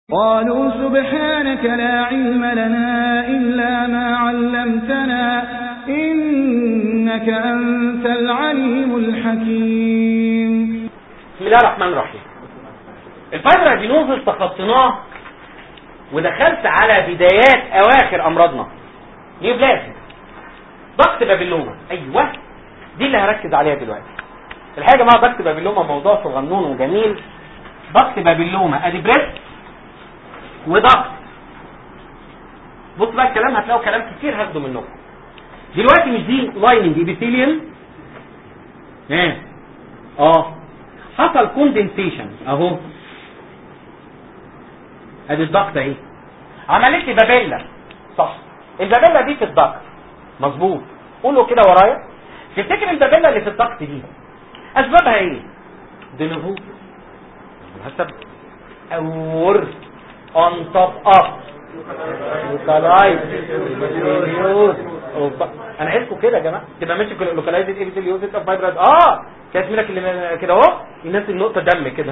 قالوا سبحانك لا علم لنا إلا ما علمتنا إنك أنت العليم الحكيم بسم الله الرحمن الرحيم الفايبر ادينوزس تخطيناه ودخلت على بدايات اواخر امراضنا نيوبلازم ضغط بابلوما ايوه دي اللي هركز عليها دلوقتي الحاجه مع ضغط بابلوما موضوع صغنون وجميل ضغط بابلوما ادي بريست وضغط بص بقى الكلام هتلاقوا كلام كتير هاخده منكم دلوقتي مش دي لايننج ايبيثيليوم ها اه حصل كوندنسيشن اهو ادي الضغط اهي عملت لي بابيلا صح البابيلا دي في الضغط مظبوط قولوا كده ورايا تفتكر البابيلا اللي في الضغط دي اسبابها ايه دينوفو حسب اور on top of localized انا عايزكم كده يا جماعه تبقى ماشي localized epitheliosis of fibroid اه كانت منك اللي كده اهو ينزل النقطه دم كده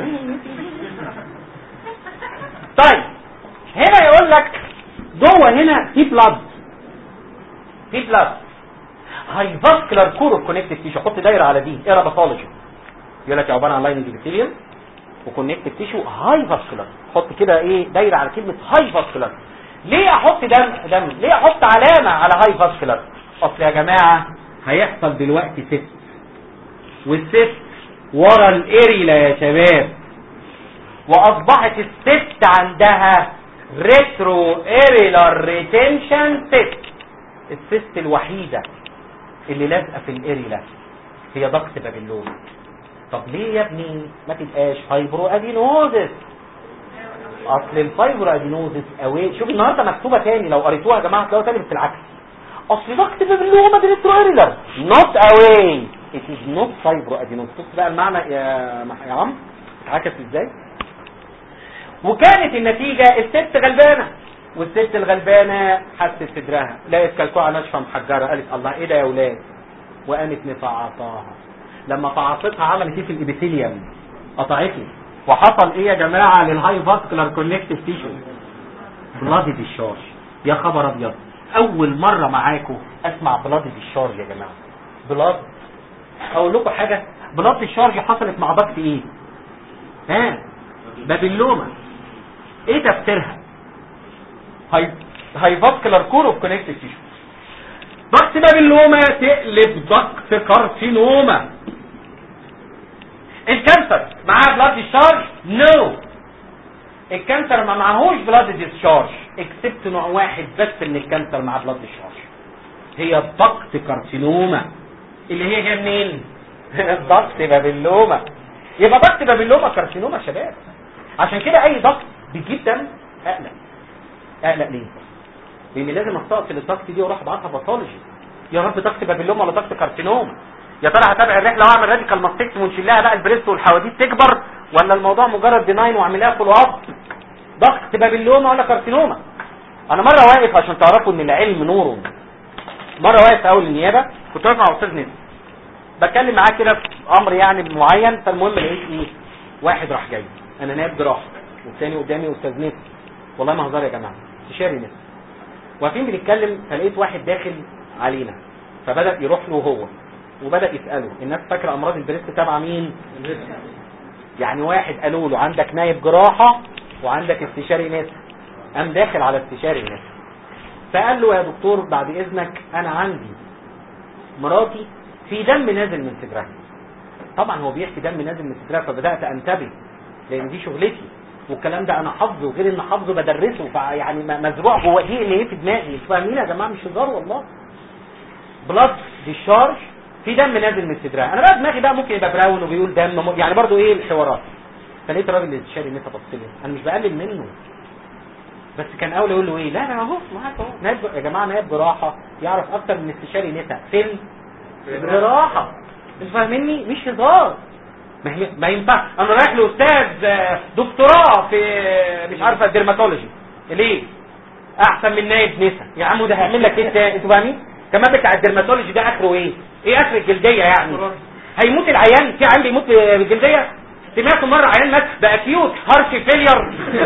طيب هنا يقول لك جوه هنا في بلاد في بلاد هاي فاسكولار كور اوف كونكتيف تيشو حط دايره على دي اقرا باثولوجي يقول لك عباره عن لايننج ابيثيليوم وكونكتيف تيشو هاي فاسكولار حط كده ايه دايره على كلمه هاي فاسكولار ليه احط دم دم ليه احط علامه على هاي فاسكولار اصل يا جماعه هيحصل دلوقتي سيست والسيست ورا الاريلا يا شباب واصبحت السيست عندها ريترو اريلار ريتنشن سيست السيست الوحيده اللي لازقه في الاريلا هي ضغط بابلون طب ليه يا ابني ما تبقاش فايبرو ادينوزس اصل الفايبرو ادينوزس اوي شوف النهارده مكتوبه تاني لو قريتوها يا جماعه هتلاقوها تاني بس العكس اصل ضغط بابلوما دي ريترويرلر نوت اواي ات از نوت فايبرو ادينوزس بص بقى المعنى يا مح- يا عم اتعكس ازاي وكانت النتيجه الست غلبانه والست الغلبانه حست صدرها لقت كلكوعه ناشفه محجره قالت الله ايه ده يا ولاد وقامت مفعصاها لما فعصتها عملت ايه في الابيثيليوم قطعته وحصل ايه يا جماعه للهاي فاسكولار كونكتيف تيشو بلادي ديشارج يا خبر ابيض اول مره معاكم اسمع بلادي ديشارج يا جماعه بلاد اقول لكم حاجه بلاد ديشارج حصلت مع ضغط ايه ها بابلوما ايه تفسيرها هاي هاي فاسكولار كور اوف كونكتيف تيشو ضغط بابلوما تقلب ضغط كارسينوما الكانسر معاه بلاد ديشارج نو الكانسر ما معهوش بلاد ديشارج اكسبت نوع واحد بس من الكانسر مع بلاد ديشارج هي الضغط كارسينوما اللي هي هي منين ضغط بابلوما يبقى ضغط بابلوما كارسينوما يا شباب عشان كده اي ضغط بيجيب دم اقلق اقلق ليه لان لازم استأصل الضغط دي واروح ابعتها باثولوجي يا رب ضغط بابلوما ولا ضغط كارسينوما يا ترى هتابع الرحله واعمل راديكال ماستكتوم ونشيل لها بقى البريست والحواديت تكبر ولا الموضوع مجرد ديناين واعمل لها فولو اب ضغط بابلوما ولا كارسينوما انا مره واقف عشان تعرفوا ان العلم نور مره واقف في اول النيابه كنت واقف مع استاذ نسا بتكلم معاه كده في امر يعني معين فالمهم لقيت ايه واحد راح جاي انا نائب جراحه والثاني قدامي استاذ نسا والله ما هزار يا جماعه استشاري نسا واقفين بنتكلم فلقيت واحد داخل علينا فبدا يروح له هو وبدا يساله الناس فاكره امراض البريست تابعه مين يعني واحد قالوا له عندك نايب جراحه وعندك استشاري نسا قام داخل على استشاري نسا فقال له يا دكتور بعد اذنك انا عندي مراتي في دم نازل من صدرها طبعا هو بيحكي دم نازل من صدرها فبدات انتبه لان دي شغلتي والكلام ده انا حافظه غير ان حافظه بدرسه فيعني م- مزروع جوه دي اللي هي في دماغي انتوا فاهمين يا جماعه مش هزار والله بلاد ديشارج في دم نازل من صدرها انا بقى دماغي بقى ممكن يبقى براون وبيقول دم م- يعني برضو ايه الحوارات فلقيت الراجل اللي استشاري النسا بص لي انا مش بقلل منه بس كان اول يقول له ايه لا لا اهو معاك اهو نائب يا جماعه نائب جراحه يعرف اكتر من استشاري نسا في الجراحه انتوا فاهميني مش هزار ما هي ما ينفع انا رايح لاستاذ آه، دكتوراه في آه، مش عارفه الديرماتولوجي ليه احسن من نائب نسا يا عم ده هيعمل لك ايه تاني؟ انتوا فاهمين كمان بتاع الديرماتولوجي ده اخره ايه ايه اخر الجلديه يعني هيموت العيان في عيان بيموت بالجلديه سمعتوا مره عيان مات باكيوت هارش فيلير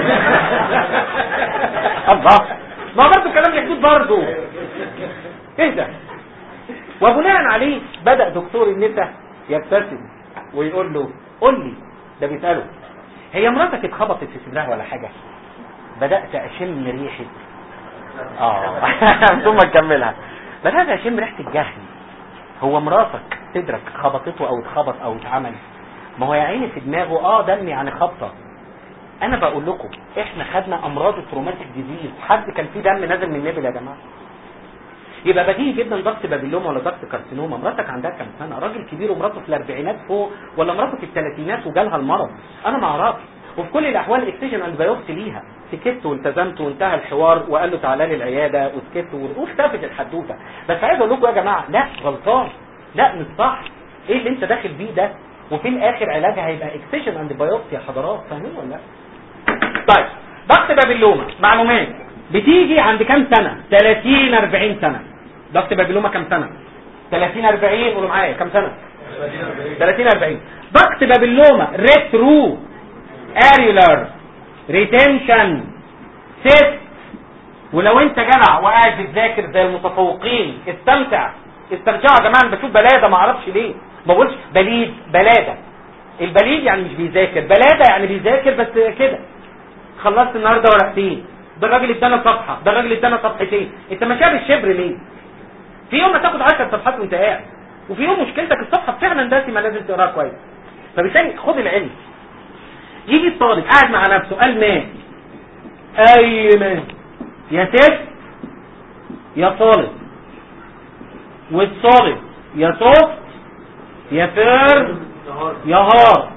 الله ما برضه الكلام محدود برضه اهدى وبناء عليه بدا دكتور النساء يبتسم ويقول له قول لي ده بيساله هي مراتك اتخبطت في صدرها ولا حاجه بدات اشم ريحه اه ثم نكملها بدات اشم ريحه الجهل هو مراتك صدرك خبطته او اتخبط او اتعمل ما هو يا عيني في دماغه اه دم يعني خبطه انا بقول لكم احنا خدنا امراض التروماتيك ديزيز حد كان فيه دم نازل من النبل يا جماعه يبقى بديهي جدا ضغط بابيلوما ولا ضغط كارسينوما مراتك عندها كام سنه راجل كبير ومراته في الاربعينات فوق ولا مراته في الثلاثينات وجالها المرض انا ما اعرفش وفي كل الاحوال اكسجن اند بايوبسي ليها سكت والتزمت وانتهى الحوار وقال له تعالى لي العياده وسكت واختفت الحدوته بس عايز اقول لكم يا جماعه لا غلطان لا مش صح ايه اللي انت داخل بيه ده وفي الاخر علاجها هيبقى اكسجن اند بايوبسي يا حضرات فاهمين ولا لا طيب ضغط بابيلوما معلومات بتيجي عند كام سنه 30 40 سنه ضغط بابيلوما كام سنه 30 40 قولوا معايا كام سنه 30 40 ضغط بابيلوما ريترو اريولار ريتنشن سيت ولو انت جدع وقاعد بتذاكر زي المتفوقين استمتع استمتعوا يا جماعه انا بشوف بلاده ما اعرفش ليه ما بقولش بليد بلاده البليد يعني مش بيذاكر بلاده يعني بيذاكر بس كده خلصت النهارده ورقتين ده الراجل ادانا صفحه ده الراجل ادانا صفحتين انت ماشيها بالشبر ليه في يوم ما تاخد 10 صفحات وانت قاعد وفي يوم مشكلتك الصفحه فعلا دسمه لازم تقراها كويس فبالتالي خد العلم يجي الطالب قاعد مع نفسه قال ما اي ما يا ست يا طالب والطالب يا صوت يا فر يا هار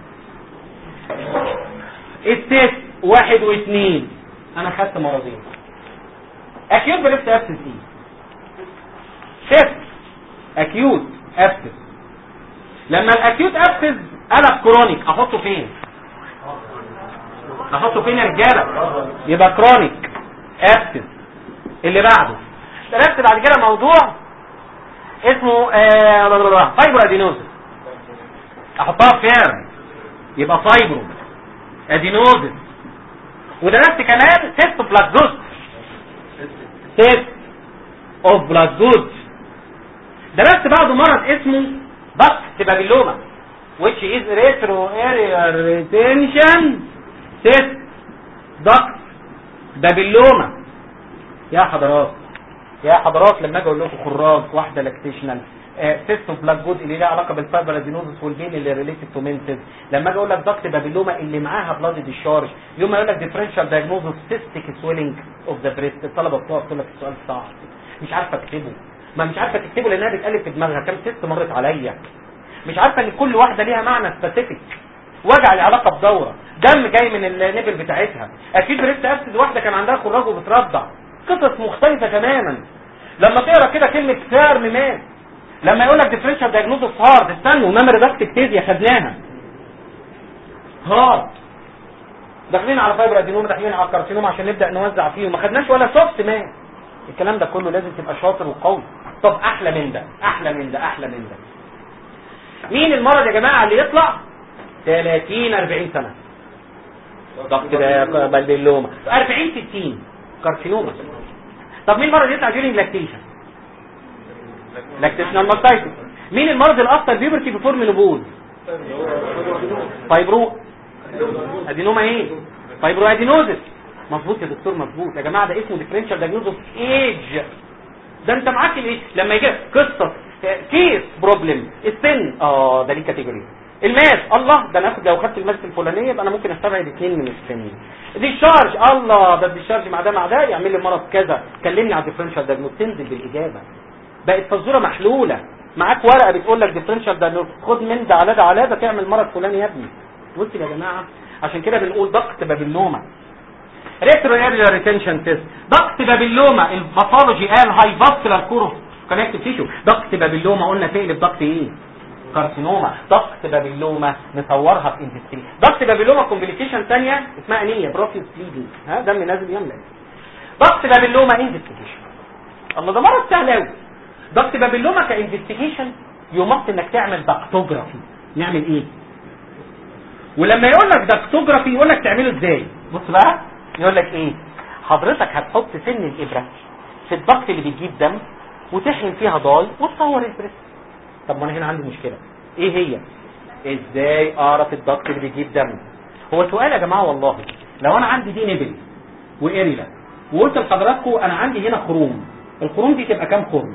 الست واحد واثنين انا خدت مرضين اكيوت بريست ابسس ايه ست اكيوت ابسس لما الاكيوت ابسس قلب كرونيك احطه فين احطه فين يا رجاله يبقى كرونيك ابسس اللي بعده درست بعد كده موضوع اسمه آه فايبرو ادينوزس احطها فين يبقى فايبرو ادينوزس ودرست كمان تيست اوف بلاد جود تيست اوف بلاد جود درست بعده مرض اسمه بكت بابيلوما which is retro area retention cyst duct بابيلوما يا حضرات يا حضرات لما اجي اقول لكم خراج واحده لاكتيشنال سيستم بلاك جود اللي ليها علاقه بالفايبر ادينوزس والبين اللي ريليتد تو مينتز لما اجي اقول لك ضغط بابيلوما اللي معاها بلاد ديشارج يوم ما يقول لك ديفرنشال دايجنوزس سيستيك سويلنج اوف ذا بريست الطلبه بتوع تقول لك السؤال صعب مش عارفه اكتبه ما مش عارفه تكتبه لانها بتقلب في دماغها كام ست مرت عليا مش عارفه ان كل واحده ليها معنى سبيسيفيك وجع العلاقه بدوره دم جاي من النبل بتاعتها اكيد بريست ابسد واحده كان عندها خراج وبترضع قصص مختلفه تماما لما تقرا كده كلمه سيرم مات لما يقول لك ديفرنشال دايجنوزس هارد استنوا ميموري باكتيريا خدناها هارد داخلين على فايبر ادينوما داخلين على كارسينوما عشان نبدا نوزع فيه وما خدناش ولا سوفت مات الكلام ده كله لازم تبقى شاطر وقوي طب احلى من ده احلى من ده احلى من ده مين المرض يا جماعه اللي يطلع 30 40 سنه ضغط ده بالبيلوما 40 60 كارسينوما طب مين المرض اللي يطلع ديورنج لاكتيشن لاكتيشنال ماستايتس مين المرض اللي اثر بيبرتي بيفور مينوبوز فايبرو ادينوما ايه فايبرو ادينوزس مظبوط يا دكتور مظبوط يا جماعه ده اسمه ديفرنشال دايجنوزس ايج ده انت معاك الايه لما يجي قصه كيس بروبلم السن اه ده ليه كاتيجوري الماس الله ده انا اخد لو خدت الماس الفلانيه يبقى انا ممكن استبعد اثنين من السنين الديشارج الله ده الديشارج مع ده مع ده يعمل لي مرض كذا كلمني على الديفرنشال دايجنوز تنزل بالاجابه بقت فزوره محلوله معاك ورقه بتقول لك ديفرنشال دايجنوز خد من ده على ده على ده تعمل مرض فلاني يا ابني بصوا يا جماعه عشان كده بنقول ضغط بابيلوما ريترو اريا ريتنشن تيست ضغط بابيلوما الباثولوجي قال هاي فاسكولار كورو كونكتيف تيشو ضغط بابيلوما قلنا تقلب ضغط ايه كارسينوما ضغط بابيلوما نصورها في انفستيجيشن ضغط بابيلوما كومبليكيشن ثانيه اسمها انيه بروفيس بليدنج ها دم نازل يملى ضغط بابيلوما انفستيجيشن الله ده مرض سهل قوي ضغط بابيلوما كانفستيجيشن يمط انك تعمل ضغطوجرافي نعمل ايه ولما يقول لك دكتوجرافي يقول لك تعمله ازاي بص بقى يقول لك ايه حضرتك هتحط سن الابره في الضغط اللي بتجيب دم وتحقن فيها ضاي وتصور البريس طب ما انا هنا عندي مشكله ايه هي ازاي اعرف الضغط اللي بيجيب دم هو سؤال يا جماعه والله لو انا عندي دي نبل واريلا وقلت لحضراتكم انا عندي هنا خروم الخروم دي تبقى كام خرم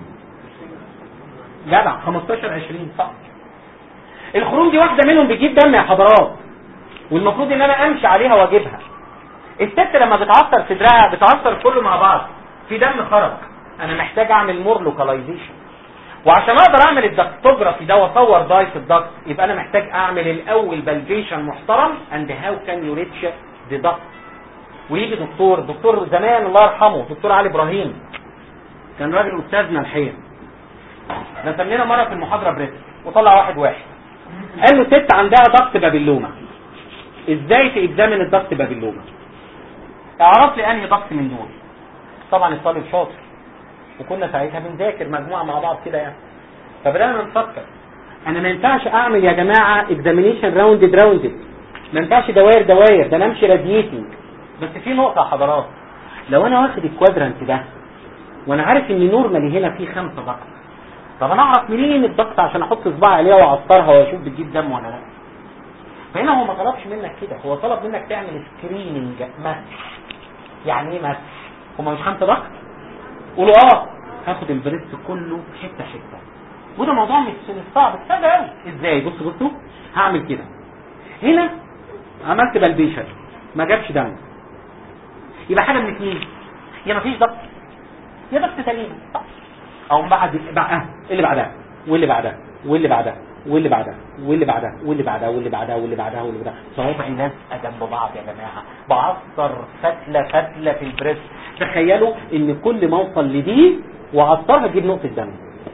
جدع 15 20 صح الخروم دي واحده منهم بتجيب دم يا حضرات والمفروض ان انا امشي عليها واجيبها الست لما بتعصر صدرها بتعصر كله مع بعض في دم خرج انا محتاج اعمل مور لوكاليزيشن وعشان اقدر اعمل الدكتوجرافي ده واصور داي في الضغط يبقى انا محتاج اعمل الاول بالفيشن محترم اند هاو كان يو ريتش ذا ضغط ويجي دكتور دكتور زمان الله يرحمه دكتور علي ابراهيم كان راجل استاذنا الحقيقه رسم لنا مره في المحاضره بريس وطلع واحد واحد قال له ست عندها ضغط بابلومه ازاي تكزامن الضغط بابلومه اعرف لي انهي ضغط من دول طبعا الطالب شاطر وكنا ساعتها بنذاكر مجموعه مع بعض كده يعني فبدانا نفكر انا ما ينفعش اعمل يا جماعه اكزامينيشن راوندد راوندد ما ينفعش دواير دواير ده انا امشي راديتنج بس في نقطه يا حضرات لو انا واخد الكوادرانت ده وانا عارف ان نورمالي هنا في خمسه ضغط طب انا اعرف منين الضغط عشان احط صباعي عليها واعصرها واشوف بتجيب دم ولا لا فهنا هو ما طلبش منك كده هو طلب منك تعمل سكريننج مسح يعني ايه مسح هما مش خمسه ضغط قولوا اه هاخد البريست كله حته حته وده موضوع مش مش صعب سهل قوي ازاي بص بصوا هعمل كده هنا عملت بلبيشن ما جابش دم يبقى حاجه من اثنين يا ما فيش ضغط يا ضغط سليم او بعد بقى اللي بعدها واللي بعدها واللي بعدها واللي بعدها واللي بعدها واللي بعدها واللي بعدها واللي بعدها واللي بعدها صوابعي لازقه جنب بعض يا جماعه بعصر فتله فتله في البريس تخيلوا ان كل ما اوصل لدي وعصرها اجيب نقطه دم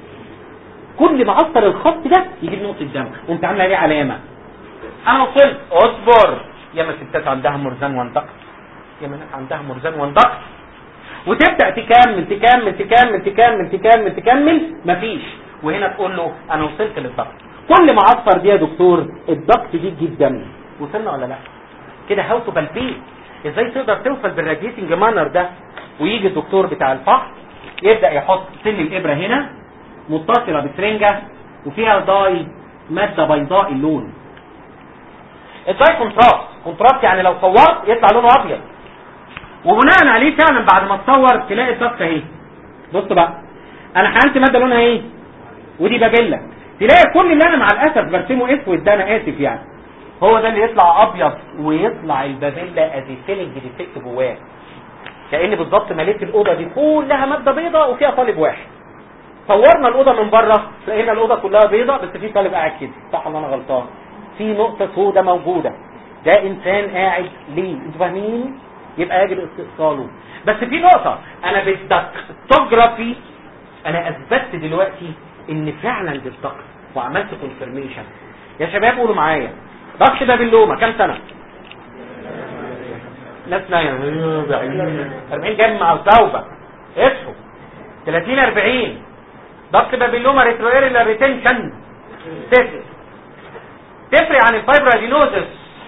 كل ما عصر الخط ده يجيب نقطه دم قمت عامله عليه علامه انا وصلت اصبر يا ما ستات عندها مرزان وندق يا ما ناس عندها مرزان وندق وتبدا تكمل تكمل تكمل تكمل تكمل تكمل مفيش وهنا تقول له انا وصلت للضغط كل ما عصر دي يا دكتور الضغط دي تجيب دم وصلنا ولا لا كده هاو تو بالبيت ازاي تقدر توصل بالراديتنج مانر ده ويجي الدكتور بتاع الفحص يبدا يحط سن الابره هنا متصله بسرنجه وفيها داي ماده بيضاء اللون الداي كونتراست كونتراست يعني لو صورت يطلع لونه ابيض وبناء عليه فعلا بعد ما تصور تلاقي الضغط اهي بص بقى انا حقنت ماده لونها ايه ودي بابيلا تلاقي كل اللي انا مع الاسف برسمه اسود ده انا اسف يعني هو ده اللي يطلع ابيض ويطلع البابيلا ادي فيلنج ديفكت جواه كان بالظبط مليت الاوضه دي كلها ماده بيضاء وفيها طالب واحد صورنا الاوضه من بره لقينا الاوضه كلها بيضاء بس في طالب قاعد كده صح ولا انا غلطان في نقطه سوداء موجوده ده انسان قاعد ليه انتوا فاهمين يبقى يجب استئصاله بس في نقطه انا بالدكتوجرافي انا اثبتت دلوقتي ان فعلا دي الضغط وعملت كونفرميشن يا شباب قولوا معايا ضغط بابلوما كام سنه ناس نايمه 40 جاي مع التوبه اصحوا 30 40 ضغط بابلوما ريترويريلا ريتنشن تفرق تفرق عن الفايبرادينوزس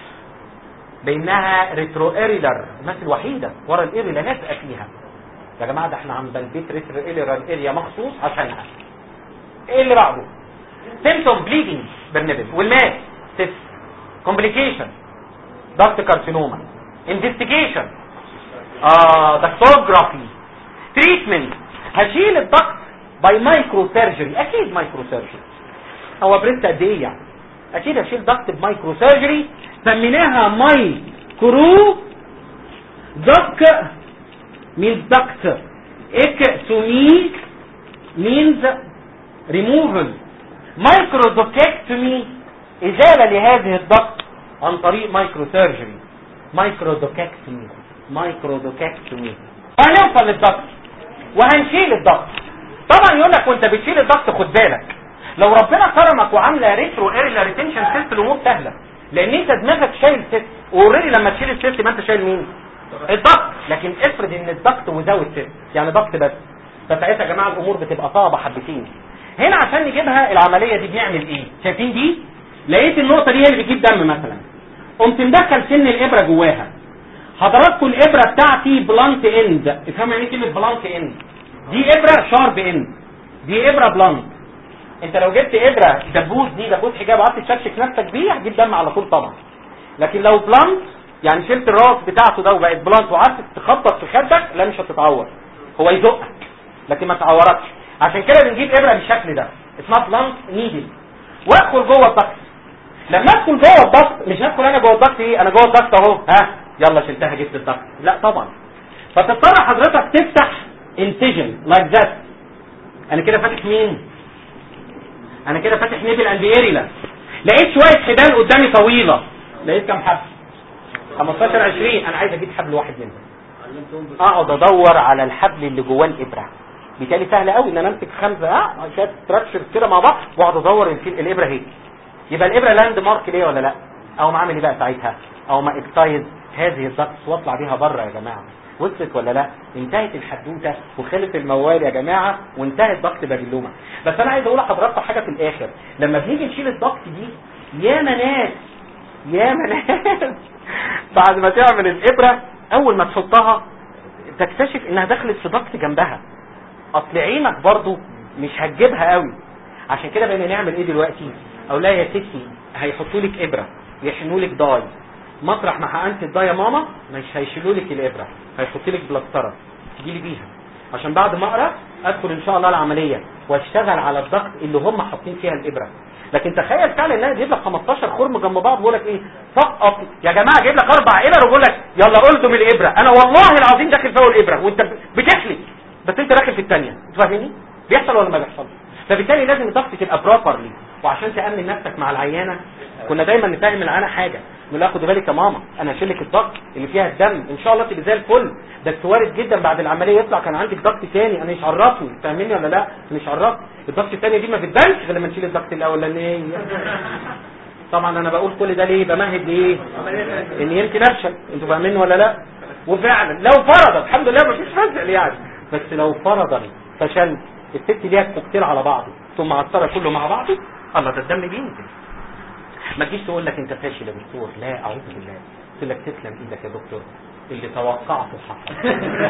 بانها ريترويريلر الناس الوحيده ورا الايريلا ناسقه فيها يا جماعه ده احنا عند البيت ريترويريلر اريا مخصوص عشانها ايه اللي بعده سيمتوم بليدنج بالنبل والماس سيس كومبليكيشن ضغط كارسينوما انفستيجيشن اه دكتوجرافي تريتمنت هشيل الضغط باي مايكرو سيرجري اكيد مايكرو سيرجري هو بريست قد ايه يعني اكيد هشيل ضغط بمايكرو سيرجري سميناها مايكرو دك means duct ectomy means removal microdocectomy ازالة لهذه الضغط عن طريق مايكرو سيرجري مايكرودوكاكتومي مايكرودوكاكتومي وهنوصل للضغط وهنشيل الضغط طبعا يقول لك وانت بتشيل الضغط خد بالك لو ربنا كرمك وعامله ريترو ايرلا ريتنشن سيست الامور سهله لان انت دماغك شايل سيست اوريدي لما تشيل السيست ما انت شايل مين الضغط لكن افرض ان الضغط وزاوت سيست يعني ضغط بس فساعتها يا جماعه الامور بتبقى صعبه حبتين هنا عشان نجيبها العمليه دي بنعمل ايه شايفين دي لقيت النقطه دي هي اللي بتجيب دم مثلا قمت مدخل سن الابره جواها حضراتكم الابره بتاعتي بلانت اند افهموا يعني ايه كلمه بلانت اند دي ابره شارب اند دي ابره بلانت انت لو جبت ابره دبوس دي دبوس حجاب وقعدت تشكشك نفسك بيه هتجيب دم على طول طبعا لكن لو بلانت يعني شلت الراس بتاعته ده وبقت بلانت وقعدت تخبط في خدك لا مش هتتعور هو يزقك لكن ما تعوركش عشان كده بنجيب ابره بالشكل ده اسمها بلانت نيدل وادخل جوه الضغط لما ادخل جوه الضغط مش هدخل انا جوه الضغط ايه انا جوه الضغط اهو ها يلا شلتها جبت الضغط لا طبعا فتضطر حضرتك تفتح انسجن لايك ذات انا كده فاتح مين انا كده فاتح نيبل اند اريلا لقيت شويه حبال قدامي طويله لقيت كام حبل 15 20 انا عايز اجيب حبل واحد منهم اقعد ادور على الحبل اللي جواه الابره بالتالي سهل قوي ان انا امسك خمسه اه شويه ستراكشر كده مع بعض واقعد ادور ان في الابره هيك يبقى الابره لاند مارك ليه ولا لا او ما اعمل ايه بقى ساعتها او ما اكسايز هذه الضغط واطلع بيها بره يا جماعه وصلت ولا لا انتهت الحدوته وخلف الموال يا جماعه وانتهت ضغط بابلوما بس انا عايز اقول لحضراتكم حاجه في الاخر لما بنيجي نشيل الضغط دي ياما ناس ياما ناس بعد ما تعمل الابره اول ما تحطها تكتشف انها دخلت في ضغط جنبها اصل عينك برضو مش هتجيبها قوي عشان كده بقينا نعمل ايه دلوقتي او لا يا ستي هيحطوا لك ابره يحنوا لك داي مطرح ما حقنت الداي يا ماما مش هيشيلوا لك الابره هيحطوا لك بلاستره تجيلي بيها عشان بعد ما اقرا ادخل ان شاء الله العمليه واشتغل على الضغط اللي هم حاطين فيها الابره لكن تخيل فعلا ان انا اجيب لك 15 خرم جنب بعض بقول لك ايه فقط يا جماعه اجيب لك اربع ابر وبقول لك يلا قلتم الابره انا والله العظيم داخل فوق الابره وانت بتحلف بس انت داخل في الثانيه انت فاهمني بيحصل ولا ما بيحصلش فبالتالي لازم الضغط تبقى بروبرلي وعشان تامن نفسك مع العيانه كنا دايما نفهم العيانه حاجه نقول لها خدي بالك يا ماما انا هشيل لك الضغط اللي فيها الدم ان شاء الله تبقى زي الفل بس وارد جدا بعد العمليه يطلع كان عندك ضغط ثاني انا مش عرفني فاهميني ولا لا مش عرفني الضغط الثانيه دي ما بتبانش غير لما نشيل الضغط الاولاني طبعا انا بقول كل ده ليه بمهد ليه ان يمكن افشل انتوا فاهمين ولا لا وفعلا لو فرضا الحمد لله مفيش فشل يعني بس لو فرضا فشلت الست ليها كوكتيل على بعضه ثم عصرها كله مع بعضه الله ده الدم بينزل ما تجيش تقول لك انت فاشل يا دكتور لا اعوذ بالله قلت لك تسلم ايدك يا دكتور اللي توقعته حصل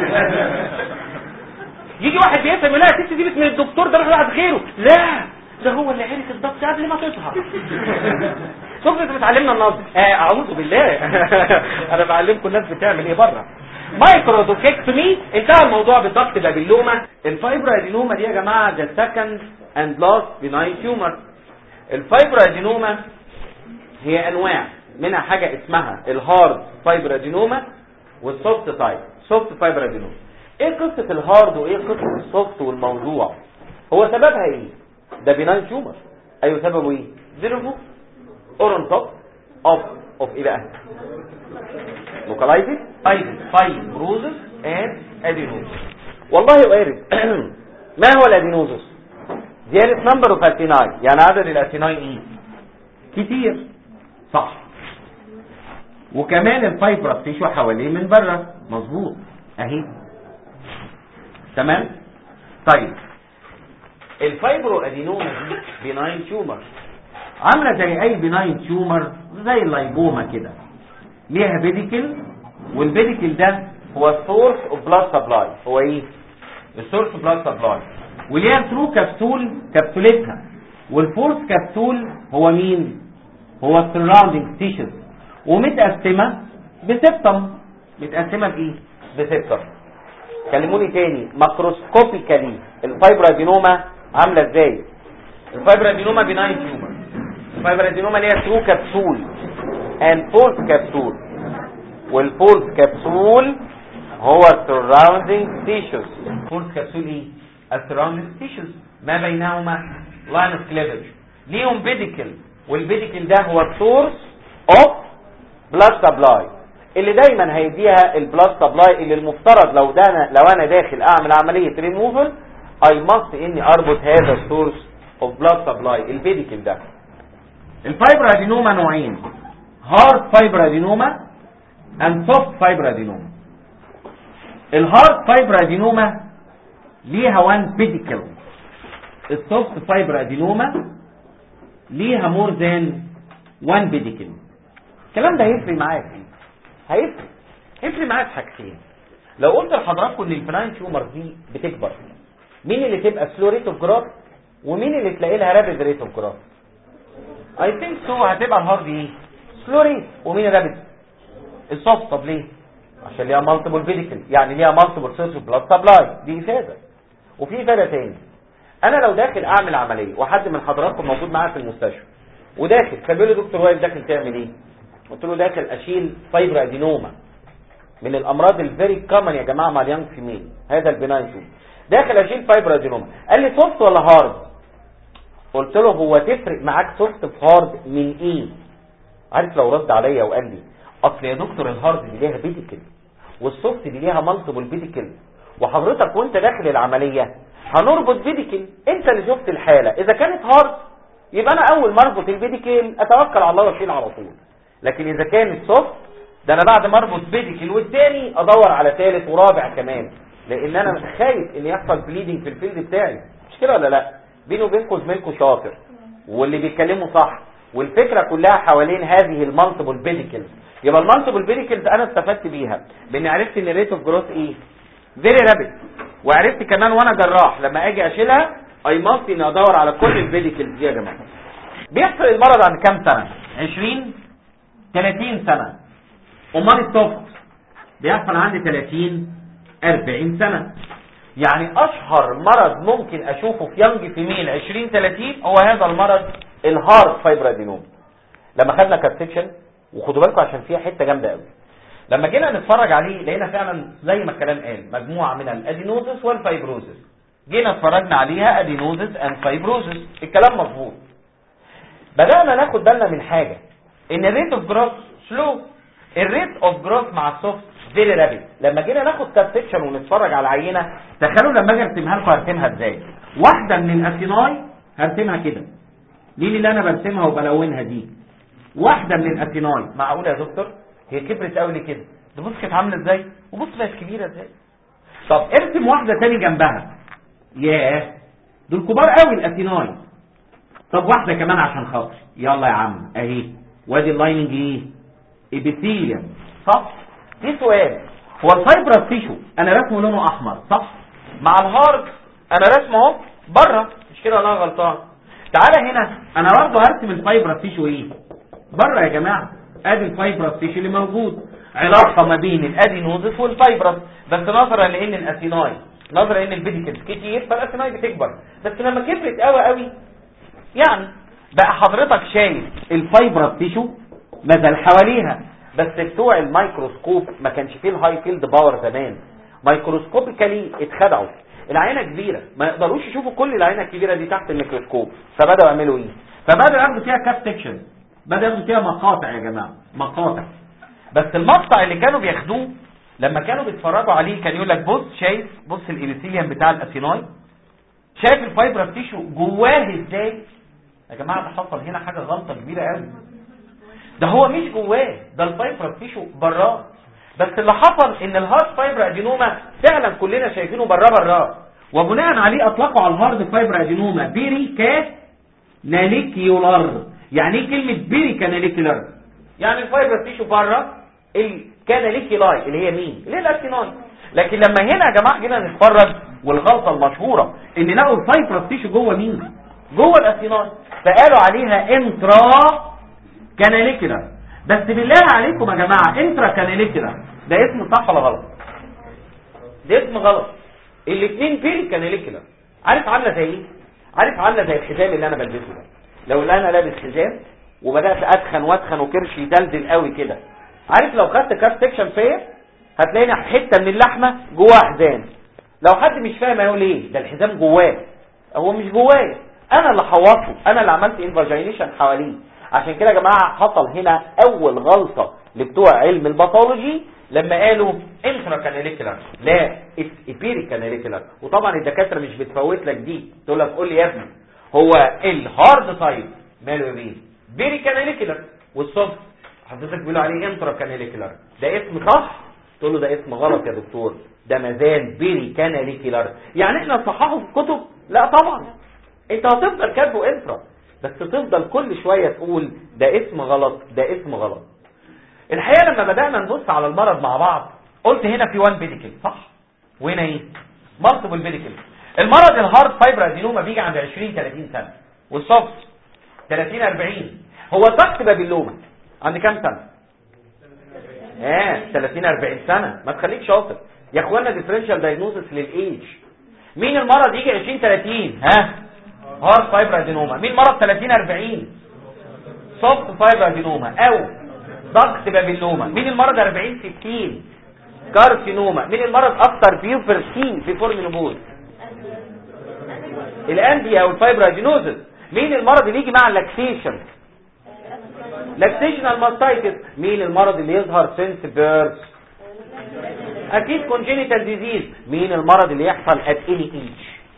يجي واحد بيفهم يقول لها يا ست دي من الدكتور ده واحد غيره لا ده هو اللي عرف الضغط قبل ما تظهر شوف انت بتعلمنا النظر آه اعوذ بالله انا بعلمكم الناس بتعمل ايه بره مايكرودوكيكتومي انتهى الموضوع بالضغط بابلوما الفايبرا ادينوما دي يا جماعه ده سكند اند لاست بناين تيومر الفايبرا ادينوما هي انواع منها حاجه اسمها الهارد فايبرا ادينوما والسوفت تايب سوفت فايبرا ادينوما ايه قصه الهارد وايه قصه السوفت والموضوع هو سببها ايه ده بناين تيومر ايوه سببه ايه ديرفو اورون توب اوف اوف ايه بقى localized fibrosis and adenosis والله وارد ما هو الادينوزس زيادة نمبر اوف اتيناي يعني عدد الاتيناي ايه كتير صح وكمان الفايبرا بتشوى حواليه من بره مظبوط اهي تمام طيب الفايبرو ادينوما دي بناين تيومر عامله زي اي بناين تيومر زي اللايبوما كده ليها بيديكل والبيديكل ده هو السورس اوف بلاد سبلاي هو ايه السورس اوف بلاد سبلاي وليها ثرو كبسول كبسولتها والفورس كبسول هو مين هو السراوندينج تيشوز ومتقسمه بسبتم متقسمه بايه بسبتم كلموني تاني ماكروسكوبيكالي الفايبرادينوما عامله ازاي الفايبرادينوما بناين تيومر الفايبرادينوما ليها ثرو كبسول and false capsule والفولس كبسول هو surrounding tissues false capsule ايه surrounding tissues ما بينهما line of cleavage ليهم بيديكل والبيديكل ده هو source of blood supply اللي دايما هيديها البلاد سبلاي اللي المفترض لو ده أنا لو انا داخل اعمل عمليه ريموفل اي ماست اني اربط هذا السورس اوف بلاد سبلاي البيديكل ده الفايبر ادينوما نوعين هارد فايبر ادينوما اند سوفت فايبر ادينوما الهارد فايبر ادينوما ليها وان بيديكل السوفت فايبر ادينوما ليها مور ذان وان بيديكل الكلام ده هيفرق معاك هيفرق هيفرق معاك في حاجتين لو قلت لحضراتكم ان البناين تيومر دي بتكبر مين اللي تبقى سلو ريت اوف جراف ومين اللي تلاقي لها رابيد ريت اوف جراف اي ثينك سو هتبقى الهارد ايه سلو ريت ومين رابيد السوفت طب ليه عشان ليها مالتيبل فيديكل يعني ليها مالتيبل سيرس بلاد سبلاي دي افاده وفي افاده تاني انا لو داخل اعمل عمليه وحد من حضراتكم موجود معايا في المستشفى وداخل كان بيقول لي دكتور وائل داخل تعمل ايه قلت له داخل اشيل فايبر ادينوما من الامراض الفيري كومن يا جماعه مع اليانج فيميل هذا البناين توم داخل اشيل فايبر ادينوما قال لي سوفت ولا هارد قلت له هو تفرق معاك سوفت في هارد من ايه عارف لو رد عليا وقال لي اصل يا دكتور الهارد دي ليها بيديكل والسوفت دي ليها مالتيبل بيديكل وحضرتك وانت داخل العمليه هنربط بيديكل انت اللي شفت الحاله اذا كانت هارد يبقى انا اول ما اربط البيديكل اتوكل على الله واشيل على طول لكن اذا كانت سوفت ده انا بعد ما اربط بيديكل والتاني ادور على ثالث ورابع كمان لان انا خايف ان يحصل بليدنج في الفيلد بتاعي مش كده ولا لا بيني وبينكم زميلكم شاطر واللي بيتكلموا صح والفكره كلها حوالين هذه المالتيبل بيديكلز يبقى المالتيبل بيديكلز انا استفدت بيها باني عرفت ان الريت اوف جروث ايه فيري رابيد وعرفت كمان وانا جراح لما اجي اشيلها اي ماست اني ادور على كل البيديكلز دي يا جماعه بيحصل المرض عند كام سنه 20 30 سنه امال السوفت بيحصل عندي 30 40 سنه يعني اشهر مرض ممكن اشوفه في يانج فيميل 20 30 هو هذا المرض الهارد فايبرادينوم لما خدنا كابسكشن وخدوا بالكم عشان فيها حته جامده قوي لما جينا نتفرج عليه لقينا فعلا زي ما الكلام قال مجموعه من الادينوزس والفايبروزس جينا اتفرجنا عليها ادينوزس اند فايبروزس الكلام مظبوط بدانا ناخد بالنا من حاجه ان الريت اوف جروث سلو الريت اوف جروث مع السوفت فيري رابيد لما جينا ناخد كاب سيكشن ونتفرج على العينه تخيلوا لما اجي ارسمها لكم هرسمها ازاي واحده من الاسيناي هرسمها كده مين اللي انا برسمها وبلونها دي واحده من الاسيناي معقوله يا دكتور هي كبرت قوي ليه كده ده بص كانت عامله ازاي وبص بقت كبيره ازاي طب ارسم واحده تاني جنبها ياه دول كبار قوي الاسيناي طب واحده كمان عشان خاطر يلا يا عم اهي وادي اللايننج ايه ابيثيليوم صح في سؤال هو الفايبرس تيشو انا رسمه لونه احمر صح مع الهارد انا رسمه اهو بره مش كده ولا انا غلطان تعالى هنا انا برضه هرسم الفايبرس تيشو ايه بره يا جماعه ادي الفايبرس تيشو اللي موجود علاقه ما بين الادينوزس والفايبرس بس نظرا لان الاسيناي نظرا لان البيديكلز كتير فالاسيناي بتكبر بس لما كبرت قوي قوي يعني بقى حضرتك شايف الفايبرس تيشو مازال حواليها بس بتوع الميكروسكوب ما كانش فيه الهاي فيلد باور زمان مايكروسكوبيكالي اتخدعوا العينه كبيره ما يقدروش يشوفوا كل العينه الكبيره دي تحت الميكروسكوب فبداوا يعملوا ايه فبداوا ياخدوا فيها كاب سيكشن بداوا ياخدوا فيها مقاطع يا جماعه مقاطع بس المقطع اللي كانوا بياخدوه لما كانوا بيتفرجوا عليه كان يقول لك بص شايف بص الابيثيليوم بتاع الاسيناي شايف الفايبر تيشو جواه ازاي يا جماعه ده حصل هنا حاجه غلطه كبيره قوي ده هو مش جواه ده الفايبر تيشو براه بس اللي حصل ان الهارد فايبر ادينوما فعلا كلنا شايفينه براه براه وبناء عليه اطلقوا على الهارد فايبر ادينوما بيري كا ناليكيولار يعني ايه كلمه بيري كاناليكيولار يعني الفايبر تيشو بره الكاناليكيولاي اللي هي مين اللي هي الاسيناي لكن لما هنا يا جماعه جينا نتفرج والغلطه المشهوره ان لقوا الفايبر تيشو جوه مين جوه الاسيناي فقالوا عليها انترا كاناليكولار بس بالله عليكم يا جماعه انترا كاناليكولار ده اسم صح ولا غلط ده اسم غلط الاثنين بيري كاناليكولار عارف عامله زي ايه عارف عامله زي الحزام اللي انا بلبسه ده لو انا لابس حزام وبدات اتخن واتخن وكرشي يدلدل قوي كده عارف لو خدت كات سكشن فيا هتلاقيني حته من اللحمه جواها حزام لو حد مش فاهم هيقول ايه ده الحزام جواه هو مش جوايا انا اللي حوطته انا اللي عملت انفاجينيشن حواليه عشان كده يا جماعه حصل هنا اول غلطه لبتوع علم الباثولوجي لما قالوا انترا كاناليكولار لا ايبيري كاناليكولار وطبعا الدكاتره مش بتفوت لك دي تقول لك قول لي يا ابني هو الهارد تايب ماله ايه بيري كاناليكولار والسوفت حضرتك بيقولوا عليه انترا كاناليكولار ده اسم صح تقول له ده اسم غلط يا دكتور ده مازال بيري كاناليكولار يعني احنا نصححه في الكتب لا طبعا انت هتفضل كاتبه انترا بس تفضل كل شويه تقول ده اسم غلط ده اسم غلط الحقيقه لما بدانا نبص على المرض مع بعض قلت هنا في وان بيديكل صح وهنا ايه مالتيبل بيديكل المرض الهارد فايبر ادينوما بيجي عند 20 30 سنه والسوفت 30 40 هو ضغط بابيلوما عند كام سنه اه 30 40 سنه ما تخليك شاطر يا اخوانا ديفرنشال دايجنوستس للايج مين المرض يجي 20 30 ها هارد فايبر ادينوما مين مرض 30 40 سوفت فايبر ادينوما او ضغط بابيلوما مين المرض 40 60 كارسينوما مين المرض اكتر بيوبرسين في فورم نبول الانديا او الفايبر ادينوزس مين المرض اللي يجي مع اللاكسيشن لاكسيشنال ماستايتس مين المرض اللي يظهر سنس بيرث اكيد كونجينيتال ديزيز مين المرض اللي يحصل ات اني ايج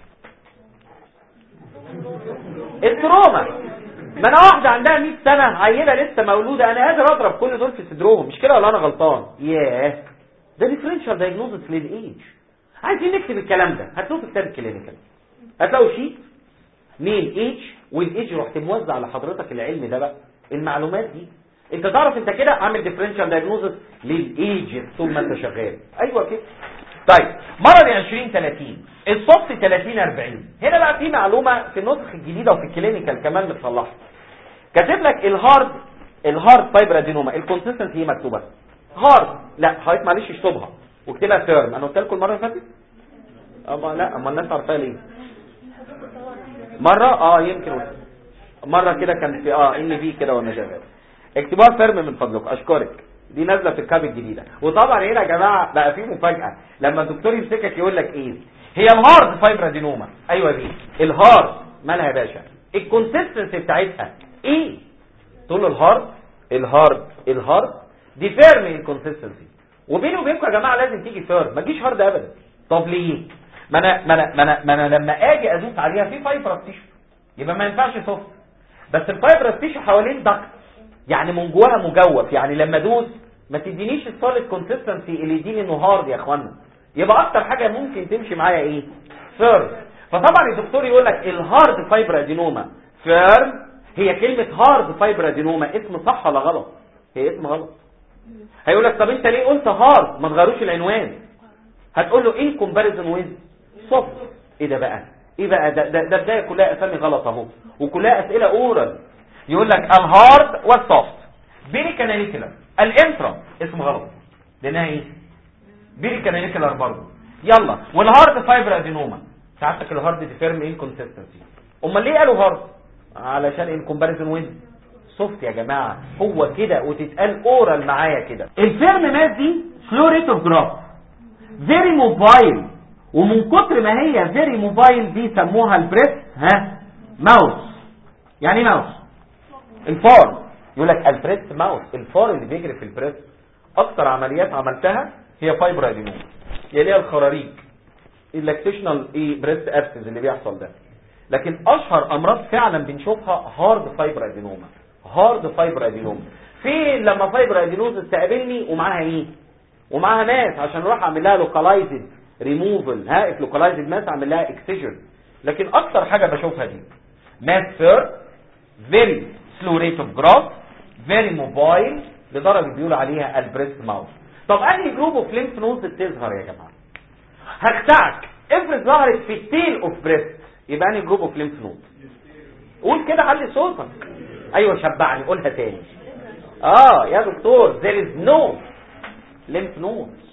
التروما ما انا واحده عندها 100 سنه عيله لسه مولوده انا قادر اضرب كل دول في صدرهم مش كده ولا انا غلطان ياه ده ديفرنشال دايجنوزس للايج عايزين نكتب الكلام ده هتلاقوه في كتاب الكلينيكال هتلاقوا شيت مين ايج والايج رحت موزع لحضرتك العلم ده بقى المعلومات دي انت تعرف انت كده عامل ديفرنشال دايجنوزس للايج طول ما انت شغال ايوه كده طيب مرض 20 30 الصف 30 40 هنا بقى في معلومه في النسخ الجديده وفي الكلينيكال كمان متصلحه كاتب لك الهارد الهارد فايبر ادينوما الكونسيستنسي هي مكتوبه هارد لا حضرتك معلش اشطبها واكتبها ثيرم انا قلت لكم المره اللي فاتت اما لا اما الناس عارفاها ليه مره اه يمكن قلت. مره كده كان في اه ان في كده وانا شغال اكتبوها فيرم من فضلكم اشكرك دي نازله في الكاب الجديده وطبعا هنا يا جماعه بقى في مفاجاه لما الدكتور يمسكك يقول لك ايه هي الهارد فايبر ادينوما ايوه دي الهارد مالها يا باشا الكونسيستنسي بتاعتها ايه تقول له الهارد الهارد الهارد دي فيرم الكونسيستنسي وبيني وبينكم يا جماعه لازم تيجي فيرم ما تجيش هارد ابدا طب ليه ما انا ما انا ما انا, ما أنا لما اجي ادوس عليها في فايبر تيشو يبقى ما ينفعش سوفت بس الفايبر تيشو حوالين ضغط يعني من جواها مجوف يعني لما ادوس ما تدينيش السوليد كونسيستنسي اللي يديني انه هارد يا اخوانا يبقى اكتر حاجه ممكن تمشي معايا ايه فيرم فطبعا الدكتور يقول لك الهارد فايبر ادينوما فيرم هي كلمه هارد فايبر ادينوما اسم صح ولا غلط هي اسم غلط هيقول لك طب انت ليه قلت هارد ما تغيروش العنوان هتقول له ايه كومباريزون ويز سوفت ايه ده بقى ايه بقى ده ده, ده بدايه كلها اسامي غلط اهو وكلها اسئله اورال يقول لك الهارد والسوفت بيري كاناليكولار الانترا اسم غلط لانها ايه بيري كاناليكولار برضه يلا والهارد فايبر ادينوما ساعتك الهارد دي فيرم انكونسستنسي امال ليه قالوا هارد علشان ان كومباريزون ويز سوفت يا جماعه هو كده وتتقال اورال معايا كده الفيرم ماس دي سلو ريت اوف جراف فيري موبايل ومن كتر ما هي فيري موبايل دي سموها البريس ها ماوس يعني ايه ماوس الفار يقول لك البريس ماوس الفار اللي بيجري في البريس اكتر عمليات عملتها هي فايبر ادينوما يليها الخراريج اللاكتيشنال ايه بريست ابسز اللي بيحصل ده لكن اشهر امراض فعلا بنشوفها هارد فايبر ادينوما هارد فايبر ادينوما فين لما فايبر ادينوز تقابلني ومعاها ايه ومعاها ماس عشان اروح اعمل لها لوكالايزد ريموفل ها لوكالايزد ماس اعمل لها اكسجن لكن اكتر حاجه بشوفها دي ماس فير فيري سلو ريت اوف جراف فيري موبايل لدرجه بيقولوا عليها البريست ماوس طب انهي جروب اوف لينف نودز بتظهر يا جماعه هخدعك افرض ظهرت في التيل اوف بريست يبقى انهي جروب اوف لينف نودز قول كده علي صوتك ايوه شبعني قولها تاني اه يا دكتور there is no lymph nodes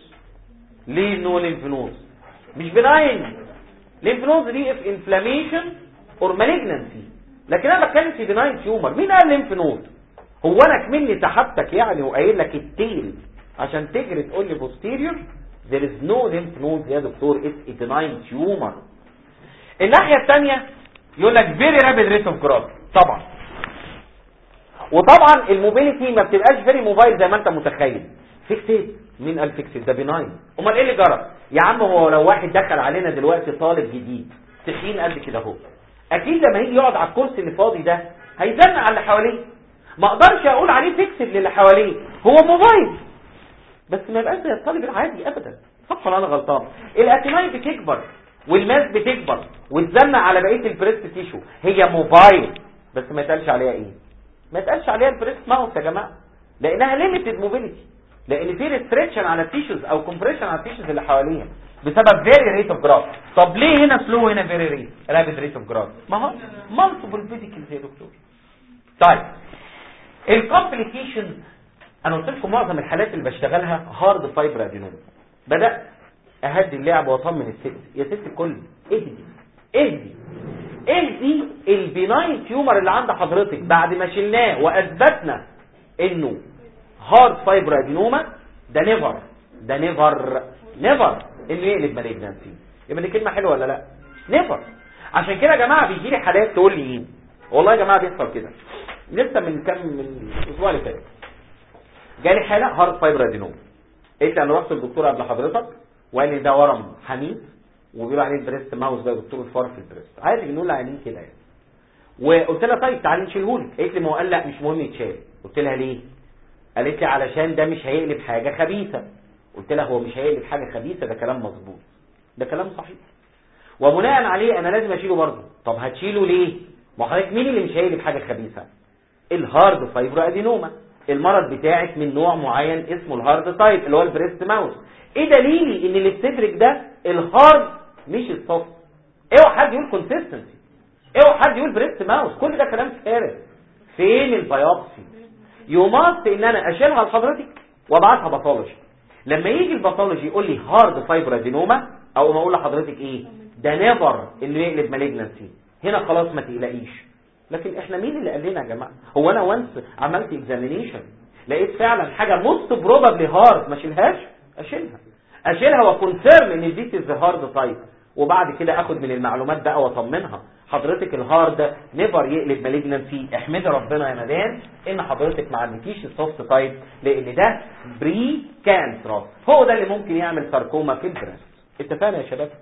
ليه no lymph nodes مش benign lymph nodes دي في inflammation or malignancy لكن انا بتكلم في benign tumor مين قال lymph node هو انا كمني سحبتك يعني وقايل لك التيل عشان تجري تقول لي posterior there is no lymph nodes يا دكتور it's a benign tumor الناحية الثانية يقول لك very rapid rate of growth طبعا وطبعا الموبيليتي ما بتبقاش فيري موبايل زي ما انت متخيل فيكسيت مين قال فيكسيت ده بناين امال ايه اللي جرى يا عم هو لو واحد دخل علينا دلوقتي طالب جديد تخين قد كده اهو اكيد لما يجي يقعد على الكرسي اللي فاضي ده هيزنق على اللي حواليه ما اقدرش اقول عليه فيكسيت للي حواليه هو موبايل بس ما يبقاش زي الطالب العادي ابدا صح ولا انا غلطان الاتيناي بتكبر والماس بتكبر وتزنق على بقيه البريست تيشو هي موبايل بس ما يتقالش عليها ايه ما يتقالش عليها البريست ماوس يا جماعه لانها ليميتد موبيليتي لان في ريستريكشن على التيشوز او كومبريشن على التيشوز اللي حواليها بسبب فيري ريت اوف جراف طب ليه هنا سلو هنا فيري ريت رابيد ريت اوف جراف ما هو مالتيبل فيزيكالز يا دكتور طيب الكومبليكيشن انا قلت لكم معظم الحالات اللي بشتغلها هارد فايبر ادينوم بدات اهدي اللعب واطمن الست يا ست الكل اهدي اهدي اهدي البيناين تيومر اللي عند حضرتك بعد ما شلناه واثبتنا انه هارد فايبر ادينوما ده نيفر ده نيفر نيفر انه يقلب مالجنسي يبقى دي كلمه حلوه ولا لا نيفر عشان كده يا جماعه بيجي لي حالات تقول لي ايه والله يا جماعه بيحصل كده لسه من كام من الاسبوع اللي فات جالي حاله هارد فايبر ادينوما قلت انا رحت للدكتور قبل حضرتك وقال لي ده ورم حميد وبيقولوا عليه بريست ماوس بقى دكتور الفار في البريست عادي بنقول لعينين كده يعني وقلت لها طيب تعالي نشيلهولك قالت لي ما هو قال لا مش مهم يتشال قلت لها ليه قالت لي علشان ده مش هيقلب حاجه خبيثه قلت لها هو مش هيقلب حاجه خبيثه ده كلام مظبوط ده كلام صحيح وبناء عليه انا لازم اشيله برضه طب هتشيله ليه ما حضرتك مين اللي مش هيقلب حاجه خبيثه الهارد فايبر ادينوما المرض بتاعك من نوع معين اسمه الهارد تايب اللي هو البريست ماوس ايه دليلي ان اللي بتدرك ده الهارد مش السوفت اوعى حد يقول كونسيستنسي اوعى حد يقول بريست ماوس كل ده كلام فارغ فين البيوبسي يو ماست ان انا اشيلها لحضرتك وابعتها باثولوجي لما يجي الباثولوجي يقول لي هارد فايبر ادينوما او ما اقول لحضرتك ايه ده نيفر انه يقلب مالجنسي هنا خلاص ما تقلقيش لكن احنا مين اللي قال لنا يا جماعه هو انا وانس عملت اكزامينيشن لقيت فعلا حاجه موست بروبابلي هارد ما اشيلهاش اشيلها اشيلها وكونفيرم ان دي از هارد تايب وبعد كده اخد من المعلومات بقى واطمنها حضرتك الهارد نيفر يقلب مالجنسي احمدي ربنا يا مدام ان حضرتك ما عندكيش السوفت تايب لان ده بري كانسر هو ده اللي ممكن يعمل ساركوما في البريست اتفقنا يا شباب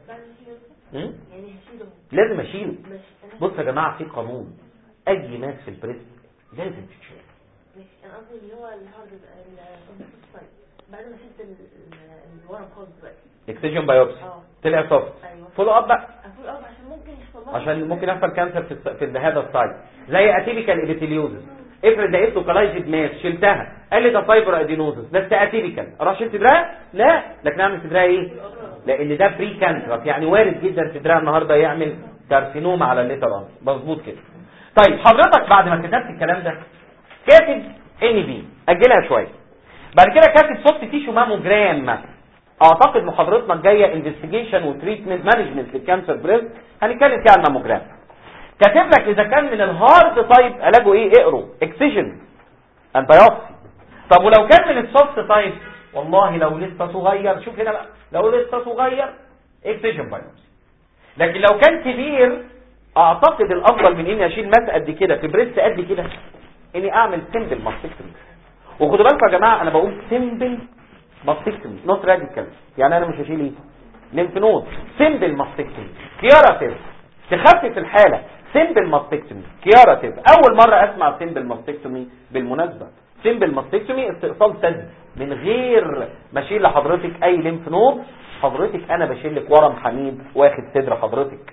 م? يعني هشيله لازم اشيله مش بص يا جماعه في قانون اي ماس في البريست لازم تتشال مش انا قصدي اللي هو الهارد الكمبيوتر بعد ما شلت ال- ال- الورم خالص دلوقتي اكسجين بايوبسي اه طلع سوفت ايوه فولو اب بقى المفروض اه عشان ممكن يحصل لها عشان ممكن يحصل كانسر في, الس- في هذا السايت زي اتيبيكال ابيثيليوزس افرض لقيت له كلايجد ماس شلتها قال لي ده فايبر ادينوزس بس اتيبيكال اروح شلت دراع لا لكن اعمل في دراع ايه لان ده بري كانسر يعني وارد جدا في دراع النهارده يعمل كارسينوما على الليتر ارم مظبوط كده طيب حضرتك بعد ما كتبت الكلام ده كاتب ان بي اجلها شويه بعد كده كاتب سوفت تيشو ماموجرام اعتقد محاضرتنا الجايه انفستيجيشن وتريتمنت مانجمنت للكانسر بريست هنتكلم فيها عن الماموجرام كاتب لك اذا كان من الهارد تايب علاجه ايه اقروا اكسجن اند بايوبسي طب ولو كان من السوفت تايب والله لو لسه صغير شوف هنا بقى لو لسه صغير اكسجن بايوبسي لكن لو كان كبير اعتقد الافضل من اني اشيل ماس قد كده في بريست قد كده اني اعمل سمبل ماستكتومي وخدوا بالكم يا جماعه انا بقول سمبل ماستكتومي نوت راديكال يعني انا مش هشيل ايه ليمف نود سمبل ماستكتومي كياراتيف تخفف الحاله سمبل ماستكتومي كياراتيف اول مره اسمع سمبل ماستكتومي بالمناسبه سمبل ماستكتومي استئصال ثدي من غير ما اشيل لحضرتك اي ليمف نود حضرتك انا بشيل لك ورم حميد واخد صدر حضرتك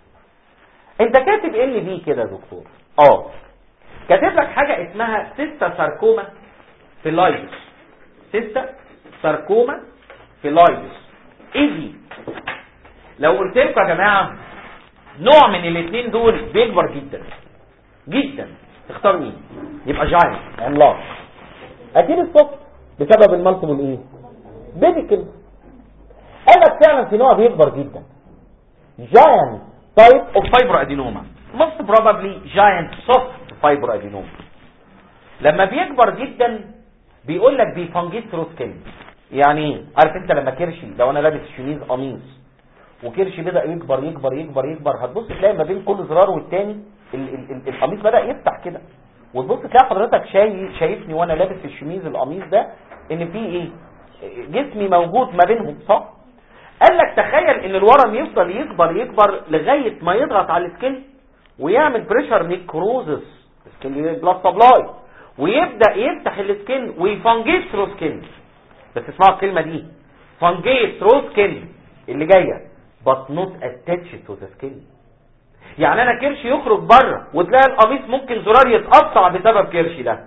انت كاتب ان بي كده يا دكتور اه كاتب لك حاجه اسمها سيستا ساركوما فيلايدس سيستا ساركوما فيلايدس ايه دي لو قلت لكم يا جماعه نوع من الاثنين دول بيكبر جدا جدا تختار مين يبقى جاينت عملاق اكيد الصفر بسبب المالتيبل ايه بيديكل قال لك فعلا في نوع بيكبر جدا giant type of fibroadenoma most probably giant soft fibroadenoma لما بيكبر جدا بيقول لك بيفنجيت ثرو سكين يعني ايه عارف انت لما كرشي لو انا لابس شميز قميص وكرشي بدا يكبر يكبر يكبر يكبر هتبص تلاقي ما بين كل زرار والتاني ال ال ال القميص بدا يفتح كده وتبص تلاقي حضرتك شايف شايفني وانا لابس الشميز القميص ده ان في ايه جسمي موجود ما بينهم صح قال لك تخيل ان الورم يفضل يكبر يكبر لغايه ما يضغط على السكين ويعمل بريشر نيكروزس سكين بلاد سبلاي ويبدا يفتح السكين ويفنجيت ثرو سكين بس اسمعوا الكلمه دي فنجيت ثرو سكين اللي جايه but not attached to the skin يعني انا كرشي يخرج بره وتلاقي القميص ممكن زرار يتقطع بسبب كرشي ده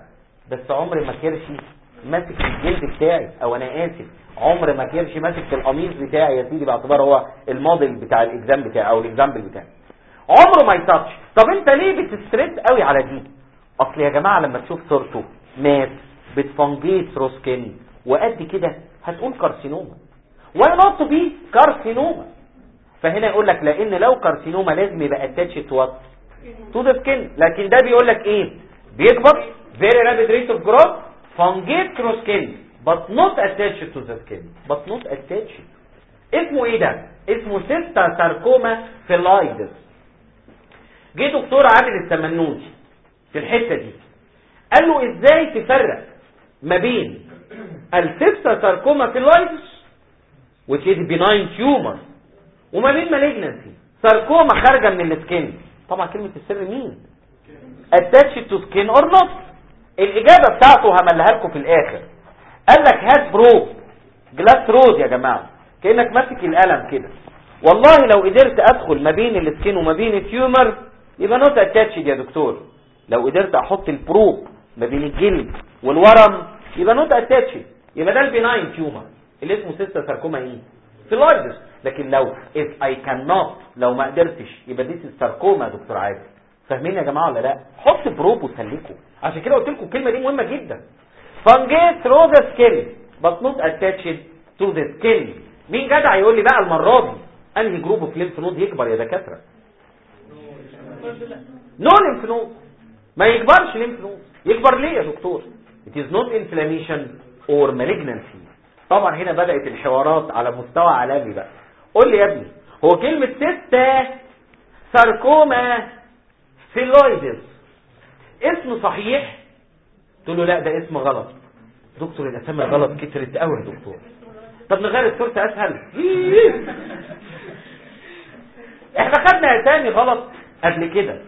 بس عمر ما كرشي ماسك الجلد بتاعي او انا اسف عمر ما كرشي ماسك في القميص بتاعي يا سيدي باعتبار هو الموديل بتاع الاكزام بتاعي او الاكزامبل بتاعي عمره ما يتاتش طب انت ليه بتستريس قوي على دي اصل يا جماعه لما تشوف صورته مات بتفنجيت روسكين وقد كده هتقول كارسينوما واي نوت بي كارسينوما فهنا يقول لك لان لو كارسينوما لازم يبقى اتاتش تو تو ذا سكين لكن ده بيقول لك ايه بيكبر very rapid rate of growth fungate through skin but not attached to the skin but not attached اسمه ايه ده اسمه سيستا ساركوما فيلايدس جه دكتور عادل السمنوج في الحته دي قال له ازاي تفرق ما بين السيستا ساركوما فيلايدس which is benign tumor وما بين malignancy ساركوما خارجه من السكين طبعا كلمه السر مين attached to skin or not الاجابه بتاعته هملها لكم في الاخر قال لك هات بروب جلاس رود يا جماعه كانك ماسك القلم كده والله لو قدرت ادخل ما بين السكين وما بين التيومر يبقى نوت اتاتشد يا دكتور لو قدرت احط البروب ما بين الجلد والورم يبقى نوت اتاتشد يبقى ده البناين تيومر اللي اسمه سيستا ساركوما ايه فيلايدس لكن لو if I cannot لو ما قدرتش يبقى دي ساركوما يا دكتور عادل فاهمين يا جماعه ولا لا حط بروب وسلكه عشان كده قلت لكم الكلمه دي مهمه جدا فانجيت through the skin but not attached to the skin مين جدع يقول لي بقى المره دي انهي جروب اوف ليمف نود يكبر يا دكاتره نو ليمف نود ما يكبرش ليمف نود يكبر ليه يا دكتور it is not inflammation or malignancy طبعا هنا بدأت الحوارات على مستوى عالمي بقى قول لي يا ابني هو كلمة ستة ساركوما فيلويدس اسم صحيح تقول له لا ده اسم غلط دكتور الاسامي غلط كترت قوي يا دكتور طب نغير الصورة اسهل احنا خدنا اسامي غلط قبل كده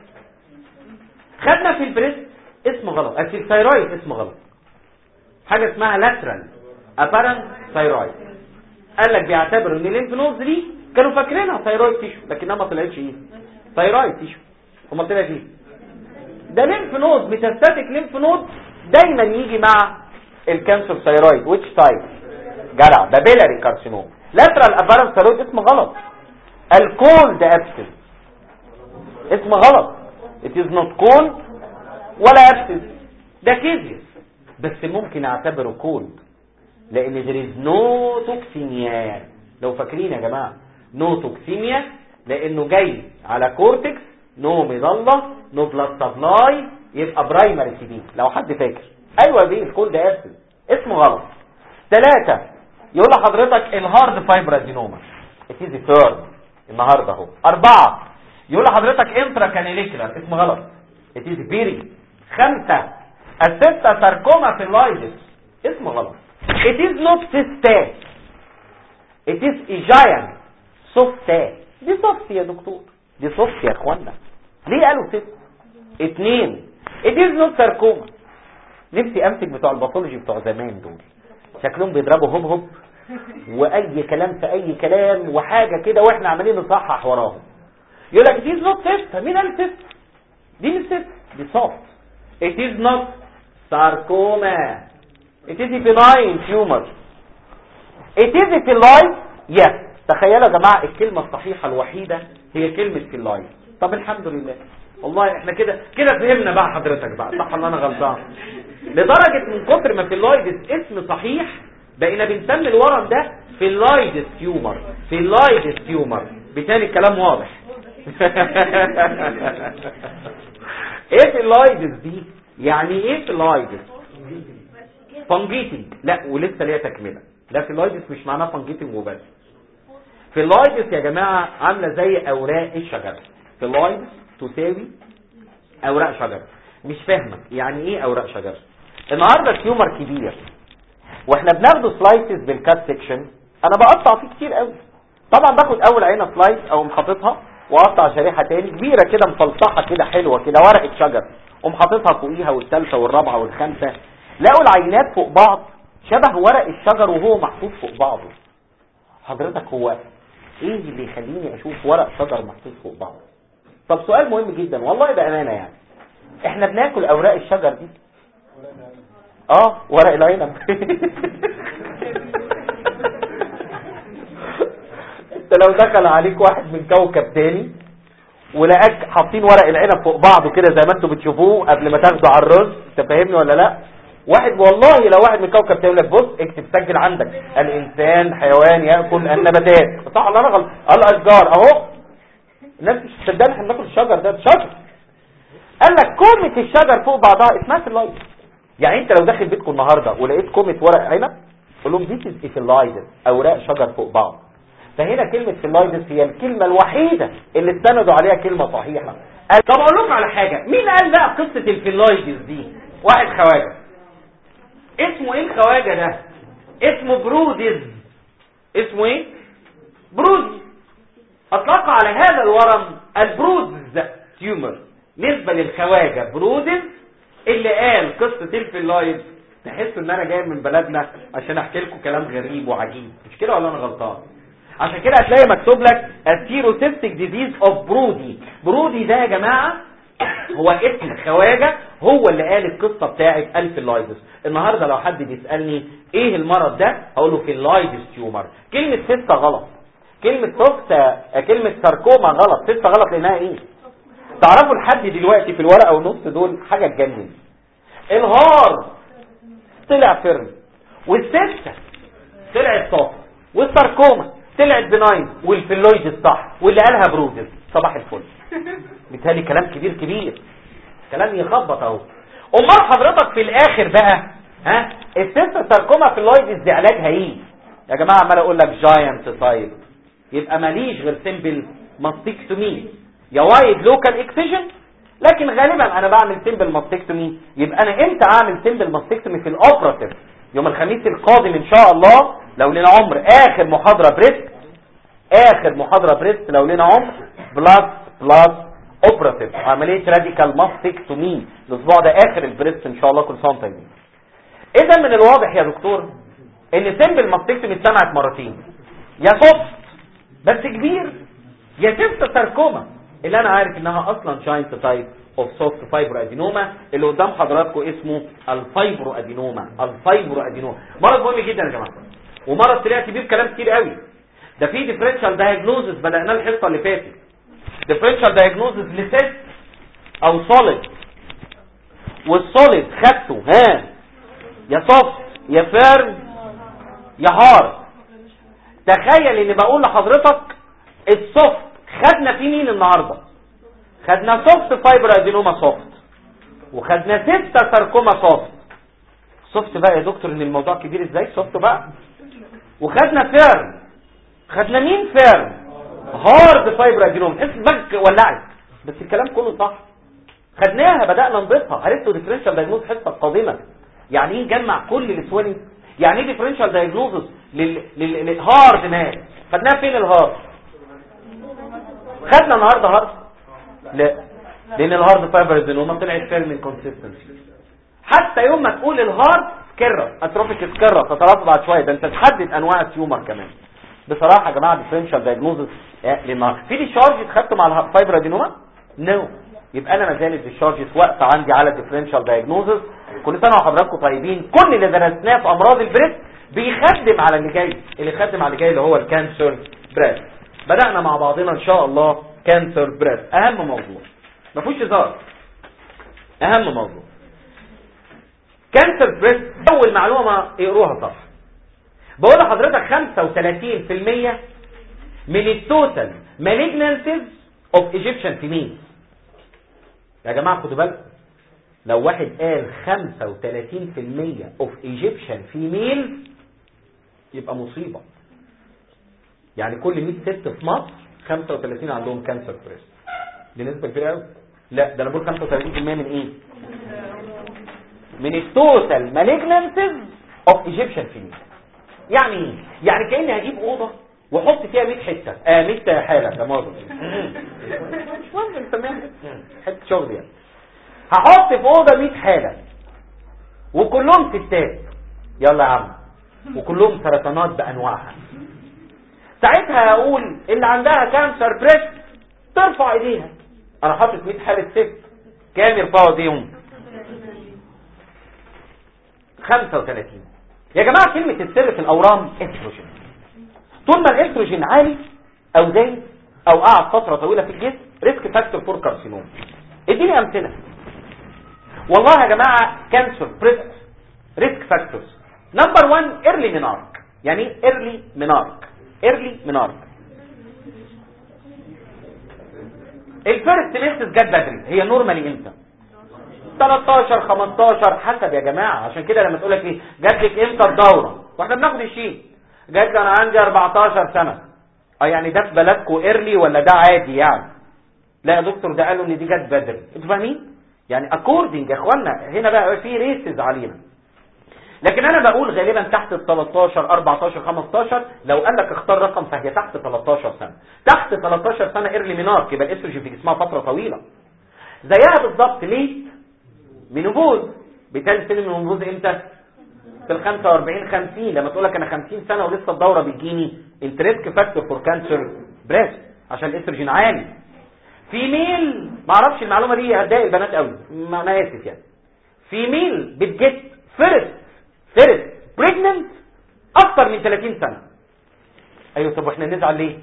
خدنا في البريست اسم غلط في الثيرويد اسم غلط حاجة اسمها لاترال ابارنت ثيرويد قال لك بيعتبروا ان الليمف نودز دي كانوا فاكرينها ثيرويد تيشو لكنها ما طلعتش ايه ثيرويد تيشو امال طلعت ايه ده ليمف نود ميتاستاتيك ليمف نود دايما يجي مع الكانسر ثيرويد ويتش تايب جدع ده بيلاري كارسينوم لاترال ابارنت ثيرويد اسم غلط الكول ده ابسس اسم غلط it is not cold ولا ابسس ده كيزيس بس ممكن اعتبره كولد لان there is no toxemia لو فاكرين يا جماعه no toxemia لانه جاي على كورتكس نو مظله نو بلاد سبلاي يبقى برايمري سي دي لو حد فاكر ايوه دي الكول ده ارسل اسمه غلط ثلاثة يقول لحضرتك الهارد فايبرادينوما اتيزي ثيرد النهارده اهو أربعة يقول لحضرتك انترا كانيليكولار اسمه غلط اتيزي بيري خمسة الستة ساركوما في اللايدس اسمه غلط it is not cysta it is a giant سوفتا دي سوفت يا دكتور دي سوفت يا اخوانا ليه قالوا ست اتنين it is not sarcoma نفسي امسك بتوع الباثولوجي بتوع زمان دول شكلهم بيضربوا هوب هوب واي كلام في اي كلام وحاجه كده واحنا عمالين نصحح وراهم يقول لك it is not ست مين قال ست دي مش ست دي soft it is not sarcoma it is a benign tumor it is a filial yes تخيلوا يا جماعه الكلمه الصحيحه الوحيده هي كلمه فيلاي طب الحمد لله والله احنا كده كده فهمنا بقى حضرتك بقى صح ولا انا غلطان لدرجه من كتر ما فيلايدس اسم صحيح بقينا بنسمي الورم ده فيلايدس تيومر فيلايدس تيومر بالتالي الكلام واضح ايه فيلايدس دي يعني ايه فيلايدس فانجيتنج لا ولسه ليها تكمله لا فيلايدس مش معناه فانجيتنج وبس فيلايدس يا جماعه عامله زي اوراق الشجره فيلايدس تساوي اوراق شجر مش فاهمه يعني ايه اوراق شجر النهارده التيومر كبير واحنا بناخده سلايسز بالكات سيكشن انا بقطع فيه كتير قوي طبعا باخد اول عينه سلايس او حاططها واقطع شريحه تاني كبيره كده مفلطحه كده حلوه كده ورقه شجر قوم حاططها فوقيها والثالثه والرابعه والخامسه لقوا العينات فوق بعض شبه ورق الشجر وهو محطوط فوق بعضه حضرتك هو ايه اللي يخليني اشوف ورق شجر محطوط فوق بعضه طب سؤال مهم جدا والله بامانه يعني احنا بناكل اوراق الشجر دي اه ورق العنب انت لو دخل عليك واحد من كوكب تاني ولقاك حاطين ورق العنب فوق بعضه كده زي ما انتم بتشوفوه قبل ما تاخدوا على الرز انت فاهمني ولا لا واحد والله لو واحد من كوكب تاني يقول لك بص اكتب سجل عندك الانسان حيوان ياكل النباتات صح ولا انا غلط الاشجار اهو الناس مش مصدقني احنا بناكل الشجر ده ده شجر قال لك كومة الشجر فوق بعضها اسمها فيلايز يعني انت لو داخل بيتكم النهارده ولقيت كومة ورق عنب قول لهم ذيس از فيلايز اوراق شجر فوق بعض فهنا كلمة فيلايدس هي الكلمة الوحيدة اللي استندوا عليها كلمة صحيحة طب اقول لكم على حاجة مين قال بقى قصة الفيلايدس دي واحد خواجة اسمه ايه الخواجة ده اسمه برودز اسمه ايه برودز اطلق على هذا الورم البرودز تيومر نسبة للخواجة برودز اللي قال قصة الفيلايدس تحسوا ان انا جاي من بلدنا عشان احكي لكم كلام غريب وعجيب مش كده ولا انا غلطان عشان كده هتلاقي مكتوب لك السيروسيبتيك ديزيز اوف برودي برودي ده يا جماعة هو اسم خواجة هو اللي قال القصة بتاعت الفيلايدس النهاردة لو حد بيسألني ايه المرض ده هقول له فيلايدس تيومر كلمة سيستا غلط كلمة سوكسا كلمة ساركوما غلط سيستا غلط لانها ايه تعرفوا لحد دلوقتي في الورقة ونص دول حاجة تجنن الهار طلع فيرم والسيستا طلعت صافي والساركوما طلعت بناين والفيلويد صح واللي قالها بروزز صباح الفل بالتالي كلام كبير كبير كلام يخبط اهو امال حضرتك في الاخر بقى ها السيستر ساركوما فيلويد دي علاجها ايه يا جماعه عمال اقول لك جاينت تايب يبقى ماليش غير سيمبل ماستكتومي يا وايد لوكال اكسجن لكن غالبا انا بعمل سيمبل ماستكتومي يبقى انا امتى اعمل سيمبل ماستكتومي في الاوبراتيف يوم الخميس القادم ان شاء الله لو لنا عمر اخر محاضرة بريست اخر محاضرة بريست لو لنا عمر بلس بلس اوبراتيف عملية راديكال ماستكتومي الاسبوع ده اخر البريست ان شاء الله كل سنة طيبين اذا من الواضح يا دكتور ان سيمبل ماستكتومي اتسمعت مرتين يا صوت بس كبير يا سيست ساركوما اللي انا عارف انها اصلا جاينت تايب اوف سوفت فايبرو ادينوما اللي قدام حضراتكم اسمه الفايبرو ادينوما الفايبرو ادينوما مرض مهم جدا يا جماعه ومرض طلعت بيه بكلام كتير قوي ده في ديفرنشال دايجنوزس بدأناه الحصه اللي فاتت ديفرنشال دايجنوزس لست او سوليد والسوليد خدته ها يا سوفت يا فيرم يا هارد تخيل ان بقول لحضرتك السوفت خدنا فيه مين النهارده خدنا سوفت فايبر ادينوما سوفت وخدنا ستة ساركوما سوفت سوفت بقى يا دكتور ان الموضوع كبير ازاي سوفت بقى وخدنا فيرم خدنا مين فيرم هارد فايبر ادينوما تحس دماغك ولعت بس الكلام كله صح خدناها بدأنا نضيفها عرفتوا ديفرنشال دايجنوز الحصه القادمه يعني ايه نجمع كل السويلنج يعني ايه ديفرنشال دايجنوزس للهارد ماس خدناها فين الهارد خدنا النهارده هارد لا لان الهارد فايبر ادينوما طلعت فيرمين كونسيستنسي حتى يوم ما تقول الهارد سكرة اتروفيك سكرة تترفض بعد شويه ده انت تحدد انواع التيومر كمان بصراحه يا جماعه ديفرنشال دايجنوزس لما في دي شارج خدته مع الفايبر ادينوما نو no. يبقى انا ما زالت الشارج وقت عندي على الديفرنشال دايجنوزس كل سنه وحضراتكم طيبين كل اللي درسناه في امراض البريست بيخدم على اللي جاي اللي يخدم على اللي جاي اللي هو الكانسر بريست بدأنا مع بعضنا ان شاء الله كانسر بريست اهم موضوع ما فيهوش هزار اهم موضوع كانسر بريست اول معلومه اقروها صح بقول لحضرتك 35% من التوتال مالجنانسيز اوف ايجيبشن فيميل يا جماعه خدوا بالكم لو واحد قال 35% اوف ايجيبشن فيميل يبقى مصيبه يعني كل 100 ست في مصر 35 عندهم كانسر بريست دي نسبه كبيره قوي لا ده انا بقول 35% من ايه من التوتال مالجنانسيز اوف ايجيبشن فيميل يعني ايه يعني كاني هجيب اوضه واحط فيها 100 حته اه 100 حاله ده مؤاخذه مش مهم نسميها حته شغل يعني هحط في اوضه 100 حاله وكلهم ستات يلا يا عم وكلهم سرطانات بانواعها ساعتها هقول اللي عندها كانسر بريست ترفع ايديها انا حاطط 100 حاله ست كام يرفعوا ايديهم 35 يا جماعه كلمه السر في الاورام استروجين طول ما الاستروجين عالي او زايد او قعد فتره طويله في الجسم ريسك فاكتور فور كارسينوم اديني امثله والله يا جماعه كانسر بريست ريسك فاكتورز نمبر 1 ايرلي مينارك يعني ايه ايرلي مينارك ايرلي مينارك الفيرست ميسس جت بدري هي نورمالي امتى 13 15 حسب يا جماعه عشان كده لما تقول لك ايه جات لك امتى الدوره واحنا بناخد الشيء جات لي انا عندي 14 سنه اه يعني ده في بلدكم ايرلي ولا ده عادي يعني لا يا دكتور ده قالوا ان دي جت بدري انتوا فاهمين يعني اكوردنج يا اخوانا هنا بقى في ريسز علينا لكن انا بقول غالبا تحت ال 13 14 15 لو قال لك اختار رقم فهي تحت 13 سنه تحت 13 سنه ايرلي مينارك يبقى الاستروجين في جسمها فتره طويله زيها بالظبط ليه منوبوز بتالي سن المنوبوز امتى في ال 45 50 لما تقول لك انا 50 سنه ولسه الدوره بتجيني انت ريسك فاكتور فور كانسر بريست عشان الاستروجين عالي فيميل ما اعرفش المعلومه دي هتضايق البنات قوي ما انا اسف يعني فيميل بتجت فيرست فيرست بريجننت اكتر من 30 سنه ايوه طب واحنا نزعل ليه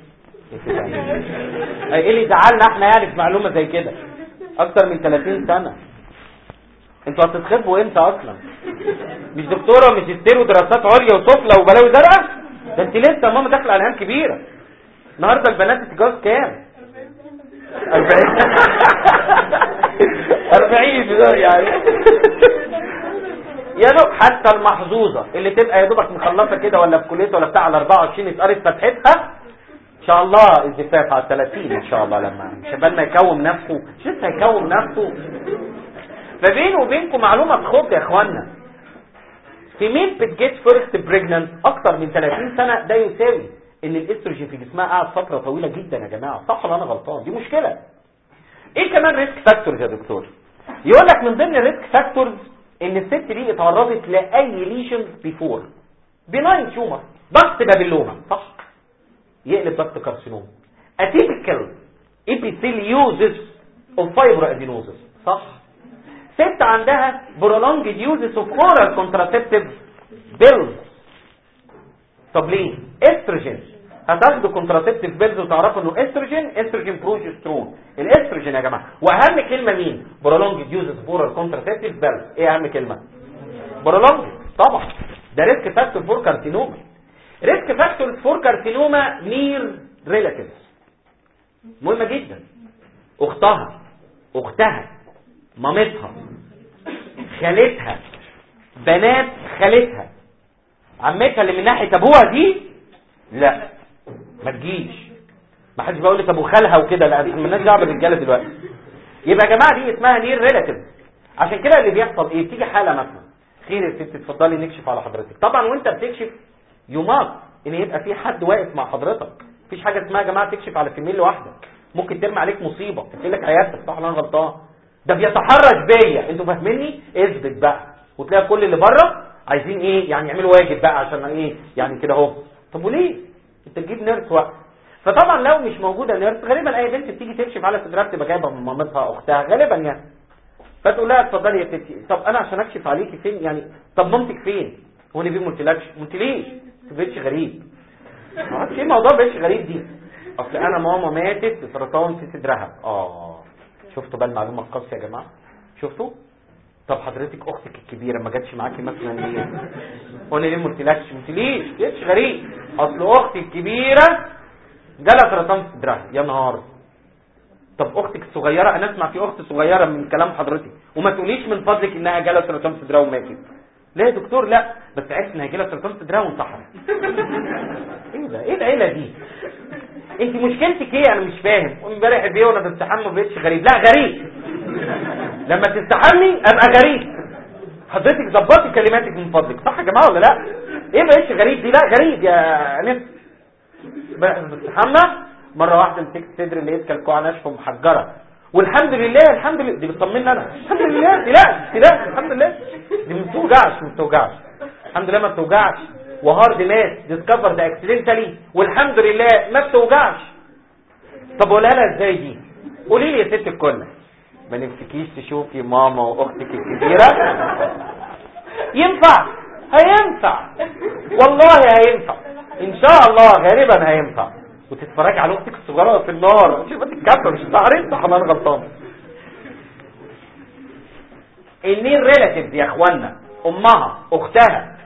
ايه اللي زعلنا احنا يعني في معلومه زي كده اكتر من 30 سنه انتوا هتتخبوا امتى اصلا مش دكتوره وماجستير ودراسات عليا وطفله وبلاوي زرقاء ده انت لسه ماما داخله على ايام كبيره النهارده البنات بتتجوز كام 40 40 يعني يا دوب حتى المحظوظه اللي تبقى يا دوبك مخلصه كده ولا في كليه ولا بتاع على 24 اتقرت فتحتها ان شاء الله الزفاف على 30 ان شاء الله لما شبال ما يكون نفسه مش لسه هيكون نفسه فبيني وبينكم معلومه تخض يا اخوانا في مين بتجيت فيرست بريجننت اكتر من 30 سنه ده يساوي ان الاستروجين في جسمها قعد فتره طويله جدا يا جماعه صح ولا انا غلطان دي مشكله ايه كمان ريسك فاكتورز يا دكتور يقول لك من ضمن الريسك فاكتورز ان الست دي اتعرضت لاي ليشنز بيفور بناين تيومر ضغط بابلوما صح يقلب ضغط كارسينوم اتيبيكال epitheliosis of fibroadenosis صح ست عندها prolonged uses of oral contraceptive pills طب ليه استروجين هتاخدوا كونتراسيبتيف بيلز وتعرفوا انه استروجين استروجين بروجسترون الاستروجين يا جماعه واهم كلمه مين برولونج يوزز فور الكونتراسيبتيف بيلز ايه اهم كلمه برولونج طبعا ده ريسك فاكتور فور كارسينوما ريسك فاكتور فور كارسينوما نير ريلاتيفز مهمه جدا اختها اختها مامتها خالتها بنات خالتها عمتها اللي من ناحيه ابوها دي لا ما تجيش ما حدش بيقول لك ابو خالها وكده لا مالناش دعوه بالرجاله دلوقتي يبقى يا جماعه دي اسمها نير ريلاتيف عشان كده اللي بيحصل ايه بتيجي حاله مثلا خير يا ست اتفضلي نكشف على حضرتك طبعا وانت بتكشف يومات ان يبقى في حد واقف مع حضرتك مفيش حاجه اسمها يا جماعه تكشف على فيميل لوحدك ممكن ترمي عليك مصيبه تقفل لك عيادتك صح ولا انا غلطان ده بيتحرش بيا انتوا فاهميني اثبت بقى وتلاقي كل اللي بره عايزين ايه يعني يعملوا واجب بقى عشان ايه يعني كده اهو طب وليه انت تجيب نيرس وقت فطبعا لو مش موجوده نيرس غالبا اي بنت بتيجي تكشف على صدرها بتبقى جايبه من مامتها اختها غالبا يعني فتقول لها اتفضلي يا ستي طب انا عشان اكشف عليكي فين يعني طب مامتك فين هو انا ما قلتلكش ما قلتليش ما بقتش غريب ما اعرفش ايه الموضوع بقتش غريب دي اصل انا ماما ماتت بسرطان في صدرها اه شفتوا بقى المعلومه القاسيه يا جماعه شفتوا طب حضرتك اختك الكبيره ما جاتش معاكي مثلا ليه وانا ليه ما قلتلكش ما قلتليش ليش غريب اصل اختي الكبيره جالها سرطان في صدرها يا نهار طب اختك الصغيره انا اسمع في اخت صغيره من كلام حضرتك وما تقوليش من فضلك انها جالها سرطان في صدرها وماتت لا يا دكتور لا بس عرفت انها جالها سرطان في صدرها وانتحرت ايه ده ايه العيله دي انت مشكلتك ايه انا مش فاهم امبارح بيه وانا بستحمى ما بقتش غريب لا غريب لما تستحمي ابقى غريب حضرتك ظبطي كلماتك من فضلك صح يا جماعه ولا لا ايه بقتش غريب دي لا غريب يا نفس بستحمى مره واحده مسكت صدري لقيت كلكوعه ناشفه ومحجره والحمد لله الحمد لله دي بتطمني انا الحمد لله دي لا دي لا الحمد لله دي ما بتوجعش ما بتوجعش الحمد لله ما بتوجعش وهارد مات ديسكفر ده اكسيدنتالي والحمد لله ما بتوجعش طب قولها لها ازاي دي قولي لي يا ست الكل ما نفسكيش تشوفي ماما واختك الكبيره ينفع هينفع والله هينفع ان شاء الله غالبا هينفع وتتفرج على اختك الصغيره في النار شوف تتكبر مش تعرف صح انا غلطان النير ريلاتيفز يا اخوانا امها اختها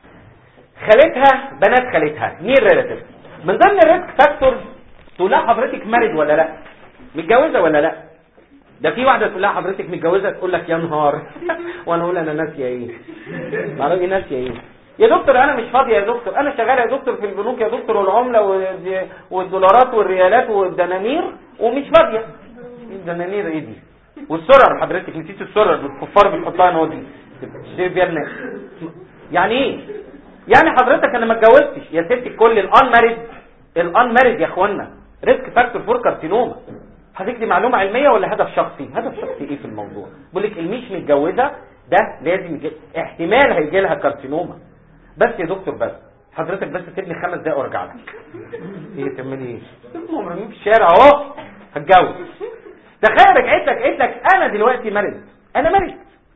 خالتها بنات خالتها نير ريلاتيفز من ضمن الريسك فاكتورز تقول لها حضرتك مارد ولا لا متجوزه ولا لا ده في واحده تقول لها حضرتك متجوزه تقول لك يا نهار وانا اقول انا ناسيه ايه معرفش ناسيه ايه يا دكتور انا مش فاضي يا دكتور انا شغال يا دكتور في البنوك يا دكتور والعمله والد- والدولارات والريالات والدنانير ومش فاضيه الدنانير ايه دي والسرر حضرتك نسيت السرر الكفار بيحطوها انا ودي تشتري بيها الناس يعني ايه يعني حضرتك انا ما اتجوزتش يا ستي كل الان مارد الان مارد يا اخوانا ريسك فاكتور فور كارسينوما حضرتك دي معلومه علميه ولا هدف شخصي هدف شخصي ايه في الموضوع بقول لك اللي مش متجوزه ده لازم يجي احتمال هيجي لها كارسينوما بس يا دكتور بس حضرتك بس سيبني خمس دقايق وارجع لك ايه تعملي ايه مرمين في الشارع اهو هتجوز تخيل رجعت لك قلت لك انا دلوقتي مريض انا مريض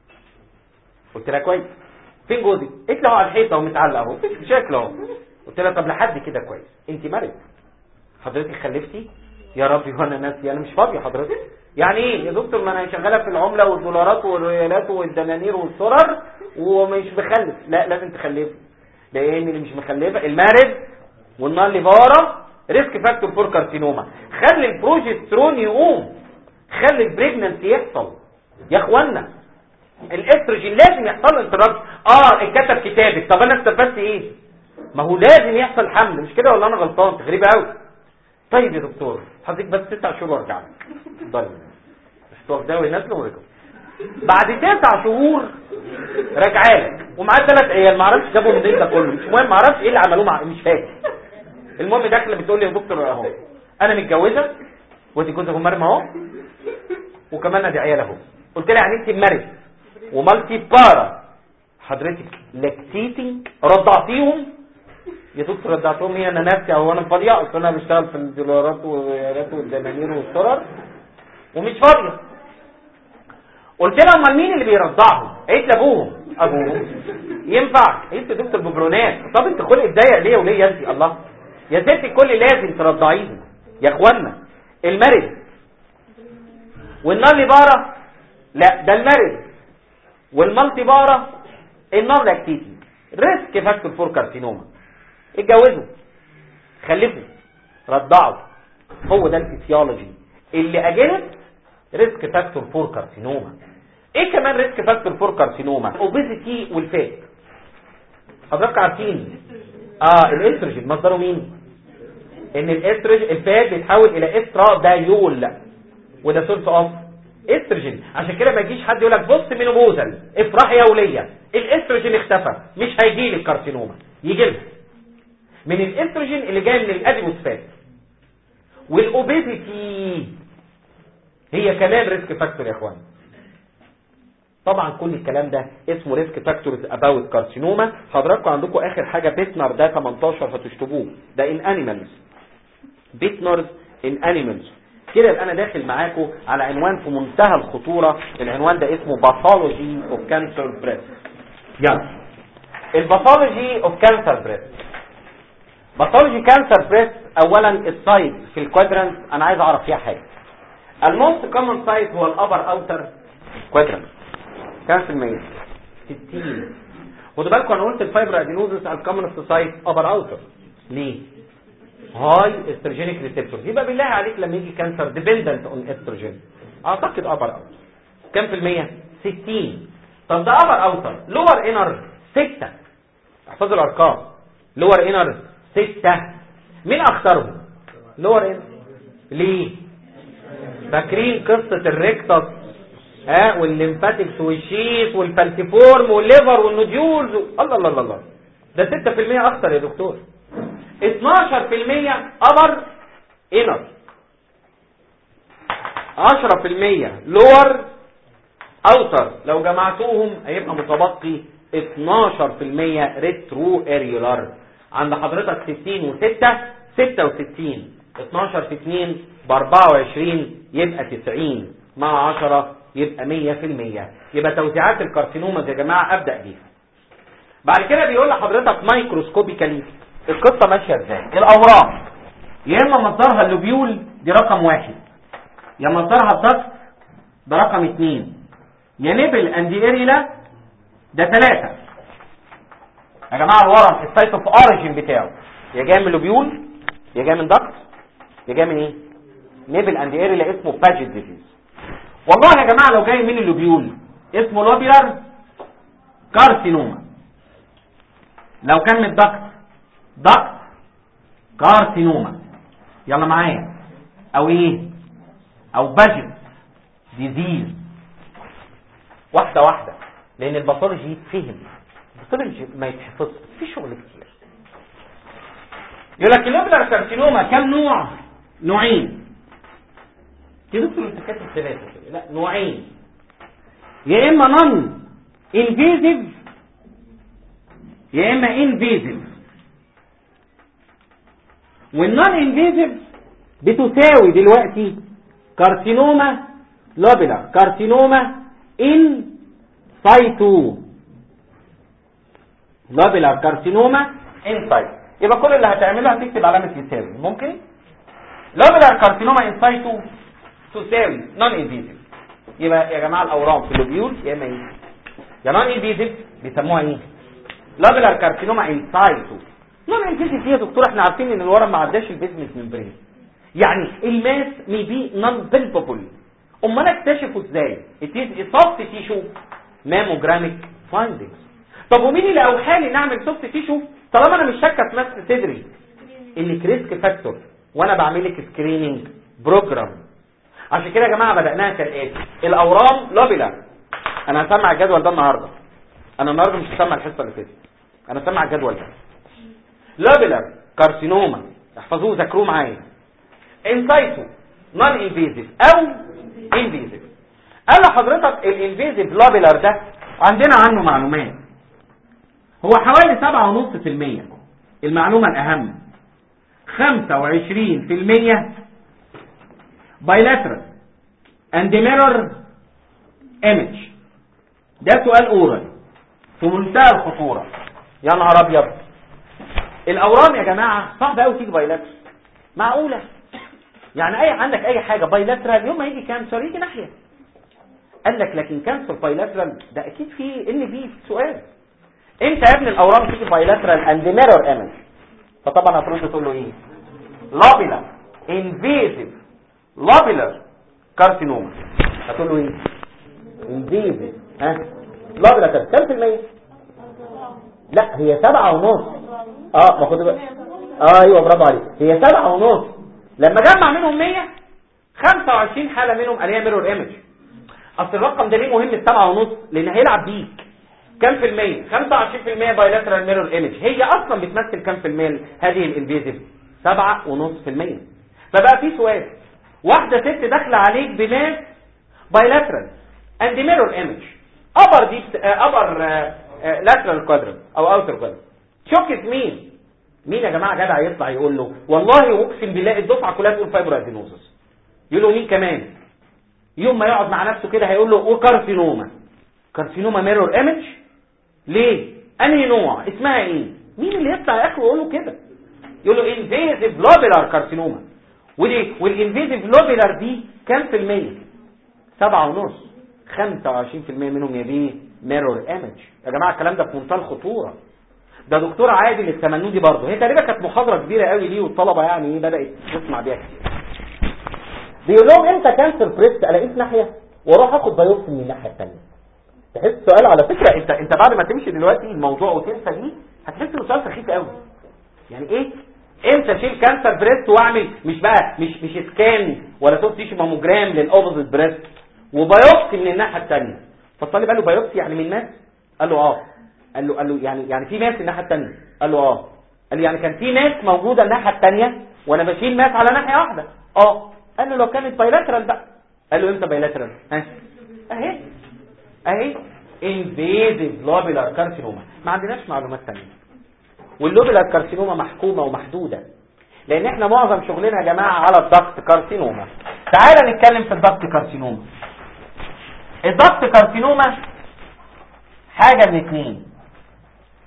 قلت لها كويس فين جوزي قلت له على الحيطه ومتعلق اهو مفيش مشاكل اهو قلت لها طب لحد كده كويس انت مريض حضرتك خلفتي يا ربي وانا ناسي انا مش فاضي حضرتك يعني ايه يا دكتور ما انا شغاله في العمله والدولارات والريالات والدنانير والسرر ومش بخلف لا لازم تخلفي لان اللي مش مخلفه المارد والنار اللي بره ريسك فاكتور فور كارسينوما خلي البروجسترون يقوم خلي البريجننسي يحصل يا اخوانا الاستروجين لازم يحصل له انتراكشن اه اتكتب كتابك طب انا استفدت ايه ما هو لازم يحصل حمل مش كده ولا انا غلطان غريبه قوي طيب يا دكتور حضرتك بس تسع شهور وارجع لك اتفضل مش واخداه وينزلوا ورجعوا بعد تسع شهور راجعه لك ومعاه ثلاث عيال ما اعرفش جابوا منين ده كله مش مهم ما اعرفش ايه اللي عملوه مع مش فاكر المهم داخله بتقول لي يا دكتور اهو انا متجوزه ودي جوزها مرمى اهو وكمان ادي عيال اهو قلت لها يعني انت مريض ومالتي بارا حضرتك لاكتيتنج رضعتيهم يا دكتور رضعتهم ايه انا نفسي او انا فاضيه اصل انا بشتغل في الدولارات والريالات والدنانير والسرر ومش فاضيه قلت لها امال مين اللي بيرضعهم قالت لي ابوهم ابوهم ينفع قلت يا دكتور ببرونات طب انت خلق اتضايق ليه وليه انت الله يا ستي الكل لازم ترضعيهم يا اخوانا المرض والنار اللي بارة لا ده المرض والمالتي بارة النار لاكتيتي ريسك فاكتور فور كارسينوما اتجوزوا خلفوا رضعوا هو ده الفسيولوجي اللي اجلت ريسك فاكتور فور كارسينوما ايه كمان ريسك فاكتور فور كارسينوما الاوبيزيتي والفات حضرتك عارفين اه الاستروجين مصدره مين ان الاستروجين الفات بيتحول الى استرادايول وده سورس اوف استروجين عشان كده ما يجيش حد يقول لك بص مينوبوزل افرح يا وليه الاستروجين اختفى مش هيجي لك كارسينوما يجي لها من الاستروجين اللي جاي من الادينوسفات والاوبيزيتي هي كمان ريسك فاكتور يا اخوان طبعا كل الكلام ده اسمه ريسك فاكتورز اباوت كارسينوما حضراتكم عندكم اخر حاجه بيتنر ده 18 هتشطبوه ده ان انيمالز بيتنرز ان انيمالز كده يبقى انا داخل معاكم على عنوان في منتهى الخطوره العنوان ده اسمه باثولوجي اوف كانسر بريست يلا الباثولوجي اوف كانسر بريست باثولوجي كانسر بريست اولا السايت في الكوادرانت انا عايز اعرف فيها حاجه الموست كومن سايت هو الابر اوتر كوادرانت كام في المية 60 خدوا بالكم انا قلت الفايبر ادينوزس الكومنست سايت ابر اوتر ليه هاي استروجينيك ريسبتور يبقى بالله عليك لما يجي كانسر ديبندنت اون استروجين اعتقد ابر اوتر كام في المية 60 طب ده ابر اوتر لور انر 6 احفظوا الارقام لور انر 6 مين اخطرهم لور انر ليه فاكرين قصة الريكتس ها والليمفاتكس والشيس والفالتيفورم والليفر والنوديولز و... الله الله الله الله ده 6% اخطر يا دكتور 12% ابر انر 10% لور اوتر لو جمعتوهم هيبقى متبقي 12% ريترو اريولار عند حضرتك 60 و6 66 12 في 2 ب 24 يبقى 90 مع 10 يبقى 100% يبقى توزيعات الكارسينوما يا جماعه ابدا بيها بعد كده بيقول لحضرتك مايكروسكوبيكالي القصه ماشيه ازاي الاورام يا اما مصدرها اللوبيول دي رقم واحد يا مصدرها الضغط ده رقم اتنين يا نبل اند اريلا ده ثلاثة يا جماعة الورم السايت اوف اوريجين بتاعه يا جاي من اللوبيول يا جاي من ضغط يا جاي من ايه نبل اند اريلا اسمه باجيت ديزيز والله يا جماعة لو جاي من اللوبيول اسمه لوبيلر كارسينوما لو كان من الضغط ضغط كارسينوما يلا معايا او ايه او باجيت ديزيز واحدة واحدة لان الباثولوجي يتفهم الباثولوجي ما يتحفظش في شغل كتير يقول لك اللوبلر كارسينوما كم نوع نوعين في دكتور انت كاتب ثلاثة كده. لا نوعين يا اما نون انفيزيف يا اما انفيزيف والنون انفيزيف بتساوي دلوقتي كارسينوما لوبيلر كارسينوما ان سايتو لوبيلر كارسينوما ان سايتو يبقى كل اللي هتعمله هتكتب علامه يساوي ممكن لوبيلر كارسينوما ان سايتو تساوي نون انفيزيف يبقى يا جماعه الاورام في اللوبيول يا اما ايه يا نون انفيزيف بيسموها ايه لوبيلر كارسينوما ان سايتو نون انفيزيف يا دكتور احنا عارفين ان الورم ما عداش البيزمنت ممبرين يعني الماس مي بي نون بيلبابل امال اكتشفوا ازاي it is a soft tissue mammogramic findings طب ومين اللي اوحى لي نعمل سوفت تيشو طالما انا مش شاكه في ماس صدري انك ريسك فاكتور وانا بعمل لك سكريننج بروجرام عشان كده يا جماعه بداناها كالاتي الاورام لوبيلر انا هسمع الجدول ده النهارده انا النهارده مش هسمع الحصه اللي فاتت انا هسمع الجدول ده لوبيلر كارسينوما احفظوه ذاكروه معايا انسايتو نون انفيزيف او انفيزيف قال لحضرتك الانفيزيف لوبيلر ده عندنا عنه معلومات هو حوالي سبعة ونص في المية المعلومة الأهم خمسة وعشرين في المية bilateral and mirror image ده سؤال أورال في منتهى الخطورة يا نهار أبيض الأورام يا جماعة صعب أوي تيجي بايلاترال معقولة يعني أي عندك أي حاجة بايلاترال يوم ما يجي كانسر يجي ناحية قال لك لكن كانسر بايلاترال ده أكيد في إن في سؤال انت يا ابن الاورام تيجي بايلاترال اند ميرور ايمج فطبعا هترد تقول له ايه لابيلر انفيزيف لابيلر كارسينوما هتقول له ايه انفيزيف ها لابيلر كام في المية لا هي سبعة ونص اه ما خد بقى اه ايوه برافو عليك هي سبعة ونص لما جمع منهم 100 25 حالة منهم قال هي ميرور ايمج اصل الرقم ده ليه مهم السبعة ونص لان هيلعب بيك كم في المية 25% بايلاترال ميرور ايمج هي اصلا بتمثل كم في المية هذه الانفيزيف سبعة ونص في المية فبقى في سؤال واحدة ست داخلة عليك بماس بايلاترال اند ميرور ايمج ابر دي ابر لاترال كوادرنت او اوتر كوادرنت شوكت مين مين يا جماعة جدع يطلع يقول له والله اقسم بالله الدفعة كلها تقول فايبر ادينوزس يقول له مين كمان يوم ما يقعد مع نفسه كده هيقول له وكارسينوما كارسينوما ميرور ايمج ليه انهي نوع اسمها ايه مين اللي يطلع يا اخي ويقول له كده يقول له انفيزيف لوبيلار كارسينوما ودي والانفيزيف لوبيلار دي كام في المية سبعة ونص خمسة وعشرين في المية منهم يا بيه ميرور ايمج يا جماعة الكلام ده في منتهى الخطورة ده دكتور عادل التمنودي برضه هي تقريبا كانت محاضرة كبيرة قوي ليه والطلبة يعني ايه بدأت تسمع بيها كتير بيقول لهم امتى كانسر بريست الاقيه في ناحية واروح اخد بايوبسي من الناحية الثانية تحس سؤال على فكرة انت انت بعد ما تمشي دلوقتي الموضوع وتنسى دي هتحس انه سؤال سخيف قوي يعني ايه امتى اشيل كانسر بريست واعمل مش بقى مش مش سكان ولا صوت تيشو ماموجرام للاوبوزيت بريست وبايوبسي من الناحيه الثانيه فالطالب قال له بايوبسي يعني من ماس قال له اه قال له قال له يعني يعني في ماس الناحيه الثانيه قال له اه قال له يعني كان في ماس موجوده الناحيه الثانيه وانا بشيل ماس على ناحيه واحده اه قال له لو كانت بايلاترال بقى قال له امتى بايلاترال ها اهي اهي invasive lobular carcinoma ما عندناش معلومات ثانيه واللوبيلار كارسينوما محكومة ومحدودة لان احنا معظم شغلنا يا جماعة على الضغط كارسينوما تعال نتكلم في الضغط كارسينوما الضغط كارسينوما حاجة من اتنين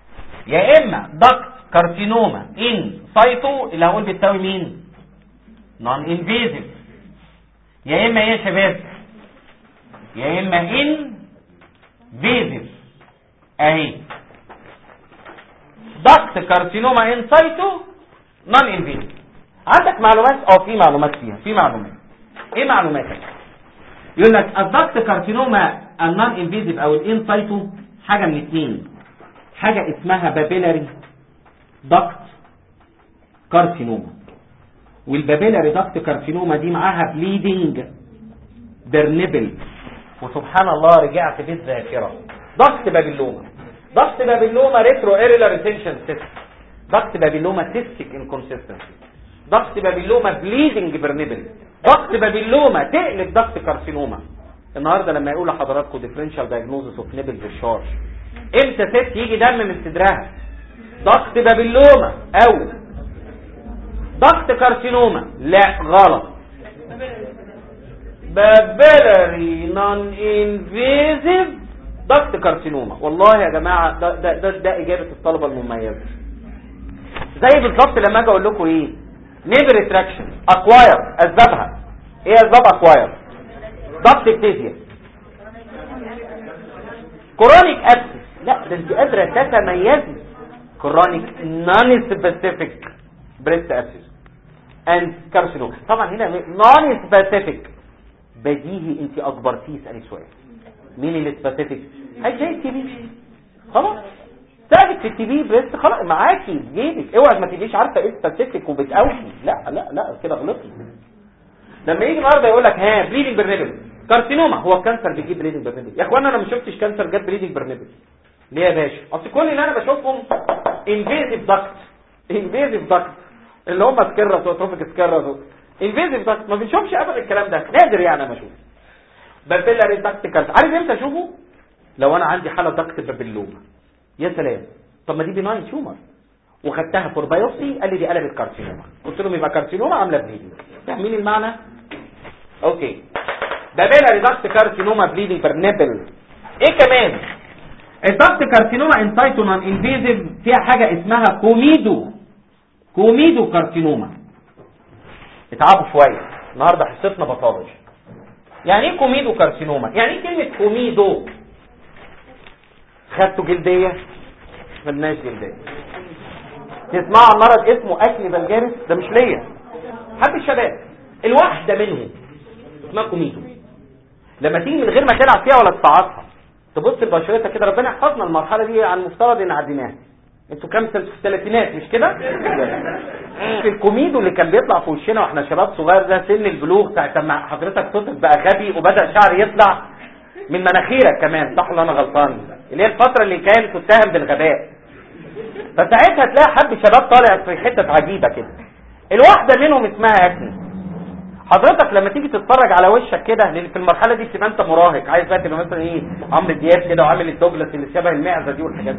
يا اما دكت كارسينوما ان سايتو اللي هقول بتساوي مين نون انفيزيف يا اما ايه يا شباب يا اما ان فيزيف اهي دكت كارسينوما ان سايتو نون انفيزيف عندك معلومات اه في معلومات فيها في معلومات ايه معلوماتك يقول لك الدكت كارسينوما النون انفيزيف او الان سايتو حاجه من اتنين حاجه اسمها بابيلاري دكت كارسينوما والبابيلاري دكت كارسينوما دي معاها بليدنج برنبل وسبحان الله رجعت بالذاكره ضغط بابيلوما ضغط بابيلوما ريترو ايريلا ريتنشن سيستم ضغط بابيلوما سيستيك انكونسيستنسي ضغط بابيلوما بليدنج برنبل ضغط بابيلوما تقلب ضغط كارسينوما النهارده لما يقول لحضراتكم ديفرنشال دايجنوزس اوف نيبل ديشارج امتى ست يجي دم من صدرها ضغط بابيلوما او ضغط كارسينوما لا غلط بابيلاري نون انفيزيف ضغط كارسينوما والله يا جماعه ده ده ده, ده اجابه الطلبه المميزه زي بالظبط لما اجي اقول لكم ايه نيفر ريتراكشن اكواير اسبابها ايه اسباب اكواير ضغط اكتيزيا كورونيك ابسس لا ده انت قادره تتميزي كورونيك نون سبيسيفيك بريست ابسس اند كارسينوما طبعا هنا نون سبيسيفيك بديهي انت اكبرتيه اسالي سؤال مين اللي سبيسيفيك هي زي التي بي خلاص ثابت في التي بي بريست خلاص معاكي في جيبك اوعى ما تبقيش عارفه ايه سبيسيفيك وبتقوشي لا لا لا كده غلطتي لما يجي النهارده يقول لك ها بليدنج برنبل كارسينوما هو الكانسر بيجيب بليدنج برنبل يا اخوانا انا ما شفتش كانسر جاب بليدنج برنبل ليه يا باشا اصل كل اللي انا بشوفهم انفيزيف داكت انفيزيف داكت اللي هم سكيرس وتروفيك سكيرس انفيزيف داكت ما بنشوفش ابدا الكلام ده نادر يعني انا اشوف بابيلاري داكت كانسر عارف امتى اشوفه لو انا عندي حاله داكت بابيلوما يا سلام طب ما دي بناين تيومر وخدتها فور بايوبسي قال لي دي قلبت كارسينوما قلت لهم يبقى كارسينوما عامله بليدنج فاهمين المعنى اوكي بابيلاري داكت كارسينوما بليدنج برنبل ايه كمان الدكت كارسينوما انسايتونان انفيزيف فيها حاجة اسمها كوميدو كوميدو كارسينوما اتعبوا شوية النهاردة حصتنا باثولوجي يعني ايه كوميدو كارسينوما يعني ايه كلمة كوميدو خدتوا جلدية ملناش جلدية تسمعوا عن مرض اسمه اكل بلجارس ده مش ليا حد الشباب الواحدة منهم اسمها كوميدو لما تيجي من غير ما تلعب فيها ولا تفعصها تبص لبشرتها كده ربنا يحفظنا المرحله دي عن المفترض ان عديناها انتوا كام سنه في الثلاثينات مش كده في الكوميدو اللي كان بيطلع في وشنا واحنا شباب صغير ده سن البلوغ ساعه ما حضرتك صوتك بقى غبي وبدا شعر يطلع من مناخيرك كمان صح ولا انا غلطان اللي هي الفتره اللي كانت تتهم بالغباء فساعتها تلاقي حد شباب طالع في حته عجيبه كده الواحده منهم اسمها اكني حضرتك لما تيجي تتفرج على وشك كده لان في المرحله دي بتبقى انت مراهق عايز بقى تبقى مثلا ايه عمرو دياب كده وعامل الدوجلاس اللي شبه المعزه دي والحاجات دي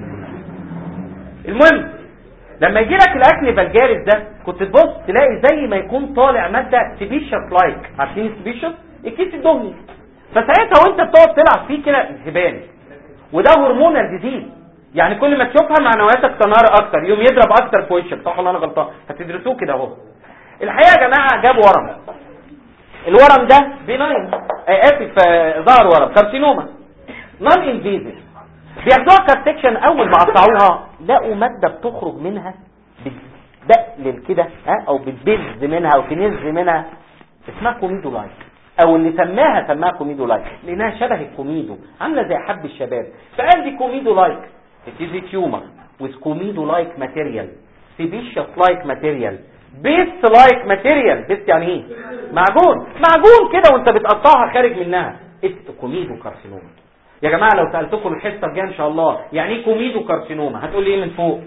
المهم لما يجي لك الاكل فالجارس ده كنت تبص تلاقي زي ما يكون طالع ماده سبيشس لايك عارفين سبيشس الكيس الدهني فساعتها وانت بتقعد تلعب فيه كده هبال وده هرمونال ديزيز يعني كل ما تشوفها معنوياتك تنار اكتر يوم يضرب اكتر في وشك صح ولا انا غلطان هتدرسوه كده اهو الحقيقه يا جماعه جاب ورم الورم ده بناين اسف ظهر ورم كارسينوما نون انفيزيف بياخدوها كارسكشن اول ما قطعوها لقوا ماده بتخرج منها بتدقلل كده ها او بتبز منها او تنز منها اسمها كوميدو لايك او اللي سماها سماها كوميدو لايك لانها شبه الكوميدو عامله زي حب الشباب فقال دي كوميدو لايك it is a tumor with comedo like material sebaceous like material بيست لايك ماتيريال بيست يعني ايه معجون معجون كده وانت بتقطعها خارج منها اسم كوميدو كارسينوما يا جماعه لو سالتكم الحصه الجايه ان شاء الله يعني ايه كوميدو كارسينوما هتقول لي ايه من فوق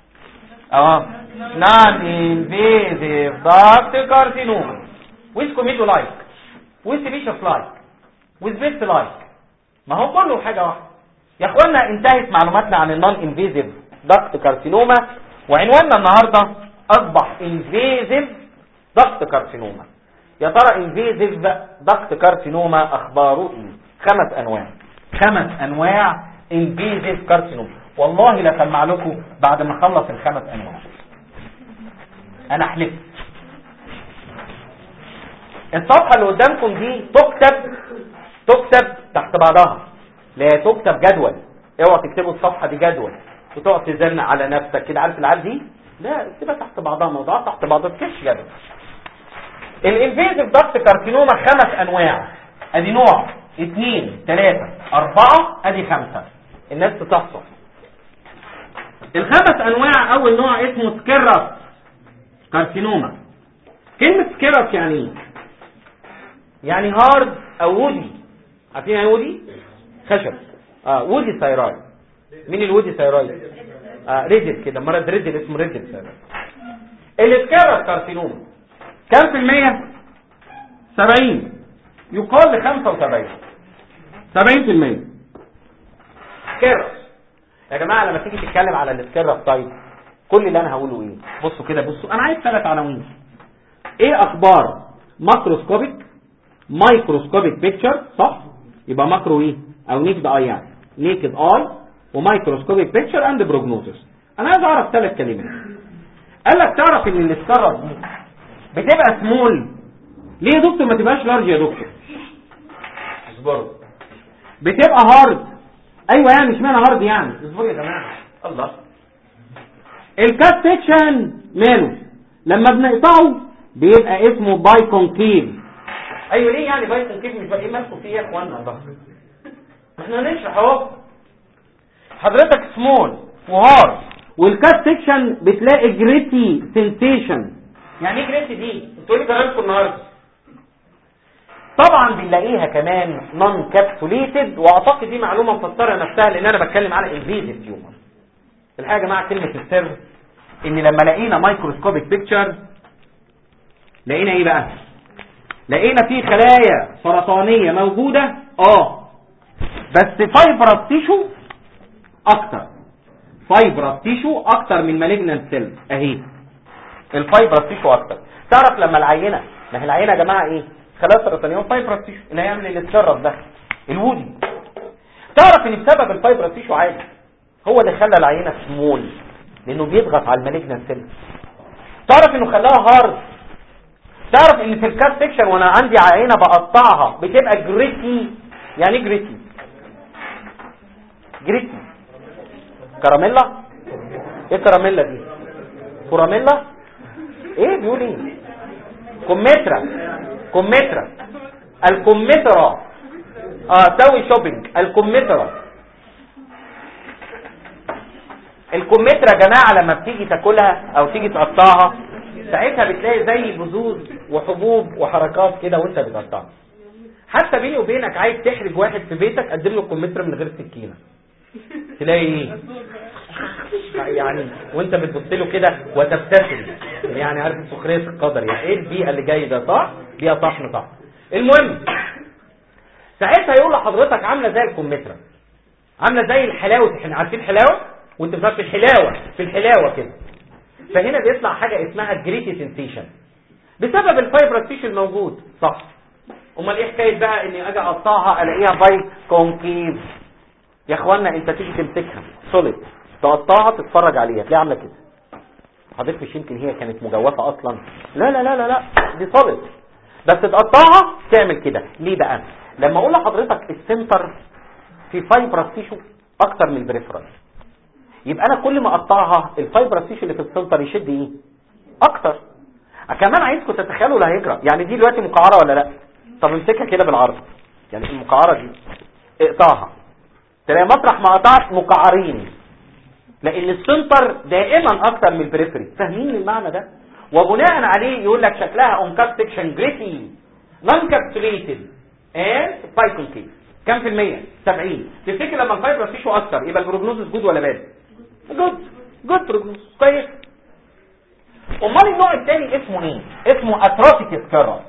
اه نان انفيزيف دارت كارسينوما ويز كوميدو لايك ويز سيبيشس لايك ويز بيست لايك ما هو كله حاجه واحده يا اخوانا انتهت معلوماتنا عن النون انفيزيف دكت كارسينوما وعنواننا النهارده اصبح انفيزيف ضغط كارسينوما يا ترى انفيزيف ضغط كارسينوما اخباره ايه خمس انواع خمس انواع انفيزيف كارسينوما والله لا سمع لكم بعد ما اخلص الخمس انواع انا حلفت الصفحه اللي قدامكم دي تكتب تكتب تحت بعضها لا تكتب جدول اوعى تكتبوا الصفحه دي جدول وتقعد تزنق على نفسك كده عارف العيال دي لا اكتبها تحت بعضها موضوعات تحت بعضها تكش جدول الانفيزيف ضغط كارسينوما خمس انواع ادي نوع اثنين ثلاثة اربعة ادي خمسة الناس تتحصل الخمس انواع اول نوع اسمه سكيرس كارسينوما كلمة سكيرس يعني ايه يعني هارد او وودي عارفين يعني وودي خشب اه وودي ثايرويد مين الوودي ثايرويد آه ريدل كده مرض ريدل اسمه ريدل ثايرويد السكيرس كارسينوما كم في المية 70 يقال ل 75 70 في المية سكيرس يا جماعة لما تيجي تتكلم على السكيرس طيب كل اللي انا هقوله ايه بصوا كده بصوا انا عايز ثلاث عناوين ايه اخبار ماكروسكوبيك مايكروسكوبيك بيكتشر صح يبقى ماكرو ايه او نيكد اي يعني نيكد اي ومايكروسكوبيك بيكتشر اند بروجنوسيس انا عايز اعرف ثلاث كلمات قال لك تعرف ان السكرة دي بتبقى سمول ليه يا دكتور ما تبقاش لارج يا دكتور اصبروا بتبقى هارد ايوه يعني اشمعنى هارد يعني اصبروا يا جماعه الله الكات سيكشن ماله لما بنقطعه بيبقى اسمه باي كونكيف ايوه ليه يعني باي كونكيف مش بقى ايه مالكم فيه يا اخوانا الله احنا هنشرح اهو حضرتك سمول وهارد والكات سيكشن بتلاقي جريتي سنسيشن يعني ايه جريتي دي انتوا ايه كلامكم النهارده طبعا بنلاقيها كمان نون كابسوليتد واعتقد دي معلومه مفسره نفسها لان انا بتكلم على انفيزيف تيومر الحقيقه يا جماعه كلمه السر ان لما لقينا مايكروسكوبيك بيكتشر لقينا ايه بقى لقينا في خلايا سرطانيه موجوده اه بس فايبرس تيشو اكتر فايبرس تيشو اكتر من مالجنانت سيل اهي الفايبرس تيشو اكتر تعرف لما العينه ما هي العينه يا جماعه ايه خلايا سرطانيه فايبرس تيشو اللي هيعمل اللي اتشرف ده الودي تعرف ان بسبب الفايبرس تيشو عادي هو اللي خلى العينه سمول لانه بيضغط على المالجنانت سيل تعرف انه خلاها هارد تعرف ان في الكات سيكشن وانا عندي عينه بقطعها بتبقى جريتي يعني ايه جريتي جريتي كراميلا ايه كراميلا دي كراميلا ايه بيقول ايه كمثرى كمثرى الكمثرى اه سوي شوبينج الكمثرى الكمثرى يا جماعه لما بتيجي تاكلها او تيجي تقطعها ساعتها بتلاقي زي بذور وحبوب وحركات كده وانت بتقطعها حتى بيني وبينك عايز تحرج واحد في بيتك قدم له الكمثرى من غير سكينه تلاقي ايه يعني وانت بتبص له كده وتبتسم يعني عارف سخريه القدر يعني ايه البيئه اللي جاي ده صح بيئه طحن صح المهم ساعتها يقول لحضرتك عامله زي الكمثرى عامله زي الحلاوه احنا عارفين الحلاوه وانت بتعرف في الحلاوه في الحلاوه كده فهنا بيطلع حاجه اسمها جريتي سنسيشن بسبب الفايبرس تيشو الموجود صح امال ايه حكايه بقى اني اجي اقطعها الاقيها باي كونكيف يا اخوانا انت تيجي تمسكها سوليد تقطعها تتفرج عليها تلاقيها عامله كده حضرتك مش يمكن هي كانت مجوفه اصلا لا لا لا لا لا دي سوليد بس تقطعها تعمل كده ليه بقى لما اقول لحضرتك السنتر في فايبرس تيشو اكتر من البريفرال يبقى انا كل ما اقطعها الفايبرس تيشو اللي في السنتر يشد ايه اكتر كمان عايزكم تتخيلوا اللي هيجرى يعني دي دلوقتي مقعره ولا لا طب امسكها كده بالعرض يعني المقعره دي اقطعها تلاقي مطرح ما قطعت مقعرين لان السنتر دائما اكتر من البريفري فاهمين المعنى ده وبناء عليه يقول لك شكلها اون كاب سيكشن جريتي نون كابسوليتد اند بايكونكيف كام في المية 70 تفتكر لما الفايبر فيشو اكتر يبقى البروجنوزس جود ولا باد جود جود بروجنوزس كويس امال النوع الثاني اسمه ايه اسمه اتروفيك سكيرس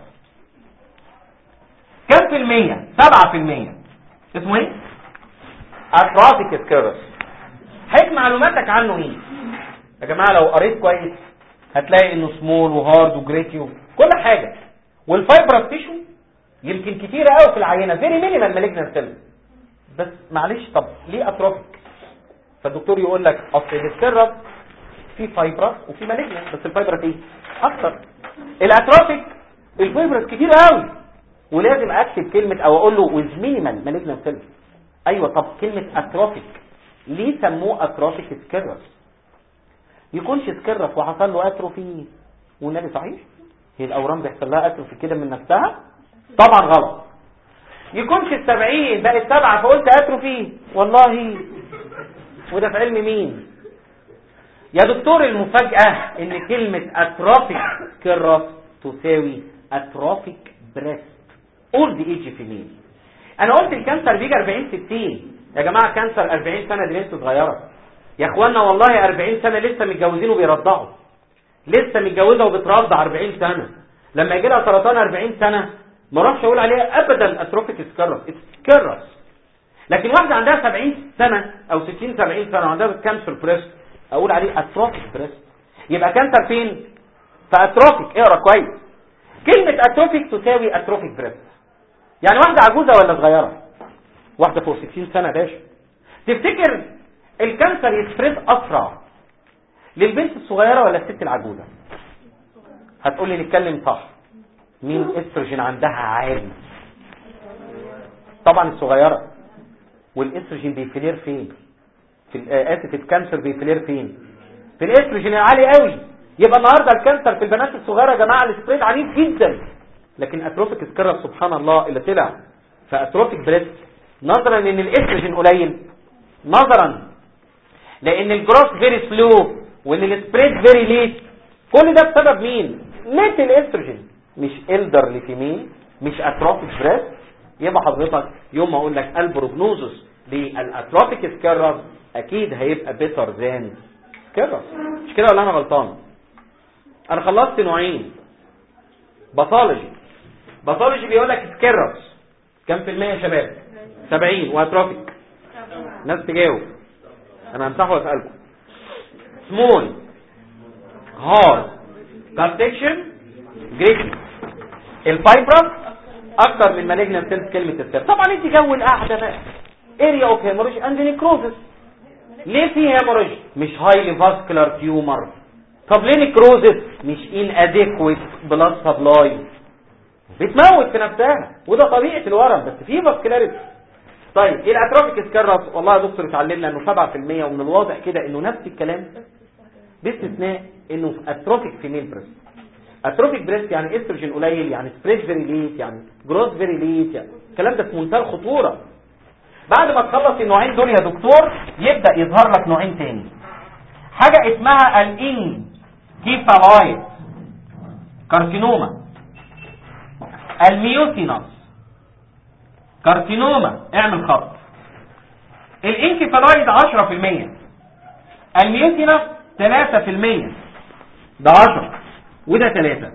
كام في المية 7 في المية اسمه ايه اتروفيك سكيرس حيث معلوماتك عنه ايه يا جماعة لو قريت كويس هتلاقي انه سمول وهارد وجريتيو كل حاجة والفايبرس تيشو يمكن كتير قوي في العينة فيري مينيمال مالجنال سيل بس معلش طب ليه اتروفيك فالدكتور يقول لك اصل السكرس في فايبرس وفي مالجنان بس الفايبرس ايه اكتر الاتروفيك الفايبرس كتير قوي ولازم اكتب كلمه او اقول له ويز مينيمال مالجنان سيلز ايوه طب كلمه اتروفيك ليه سموه اتروفيك سكرس يكونش سكرس وحصل له اتروفي والنبي صحيح هي الاورام بيحصل لها اتروفي كده من نفسها طبعا غلط يكونش السبعين بقت سبعة فقلت اتروفي والله وده في علم مين يا دكتور المفاجأة ان كلمة اتروفيك كرس تساوي اتروفيك بريست اولد ايج فيميل انا قلت الكانسر بيجي 40 60 يا جماعة كانسر 40 سنة دي لسه صغيرة يا اخوانا والله 40 سنة لسه متجوزين وبيرضعوا لسه متجوزة وبترضع 40 سنة لما يجي لها سرطان 40 سنة ما اروحش اقول عليها ابدا اتروفيك سكرس سكرس لكن واحدة عندها 70 سنة او 60 70 سنة وعندها كانسر بريست اقول عليه اتروفيك بريست يبقى كانسر فين فاتروفيك اقرا كويس كلمة اتروفيك تساوي اتروفيك بريست يعني واحدة عجوزة ولا صغيرة واحدة فوق 60 سنة يا باشا تفتكر الكانسر يسبريد اسرع للبنت الصغيرة ولا الست العجوزة هتقول لي نتكلم صح مين استروجين عندها عالي طبعا الصغيرة والاستروجين بيفلير فين في اسف الكانسر بيفلير فين في الاستروجين العالي قوي يبقى النهارده الكانسر في البنات الصغيره يا جماعه السبريد عنيف جدا لكن اتروفيك سكرر سبحان الله اللي طلع فاتروفيك بريست نظرا ان الاستروجين قليل نظرا لان الجروث فيري سلو وان السبريد فيري ليت كل ده بسبب مين ليت الاستروجين مش الدر فيميل مش اتروفيك بريست يبقى حضرتك يوم ما اقول لك البروجنوزس للاتروفيك سكرر اكيد هيبقى بيتر ذان سكرر مش كده ولا انا غلطان انا خلصت نوعين باثولوجي باثولوجي بيقول لك سكرس كام في المية يا شباب 70 واتروفيك ناس تجاوب انا همسحه واسالكم سمول هارد كارتكشن جريتي الفايبرس اكتر من مالجنان سيلز كلمه السر طبعا انت جو القعده بقى اريا اوف هيموريج اند نيكروزس ليه في هيموريج مش هايلي فاسكولار تيومر طب ليه نيكروزس مش ان اديكويت بلاد سبلاي بتموت في نفسها وده طبيعه الورم بس في فاسكولاريتي طيب الاتروفيك سكرس والله يا دكتور اتعلمنا انه 7% ومن الواضح كده انه نفس الكلام باستثناء انه في اتروفيك فيميل بريست اتروفيك بريست يعني استروجين قليل يعني سبريج فيري ليت يعني جروث فيري ليت يعني الكلام ده في منتهى الخطوره بعد ما تخلص النوعين دول يا دكتور يبدا يظهر لك نوعين تاني حاجه اسمها الان كيفالايت كارسينوما الميوسينوس كارسينوما اعمل خط الانكفالايد 10% الميوسينوس 3% ده 10 وده 3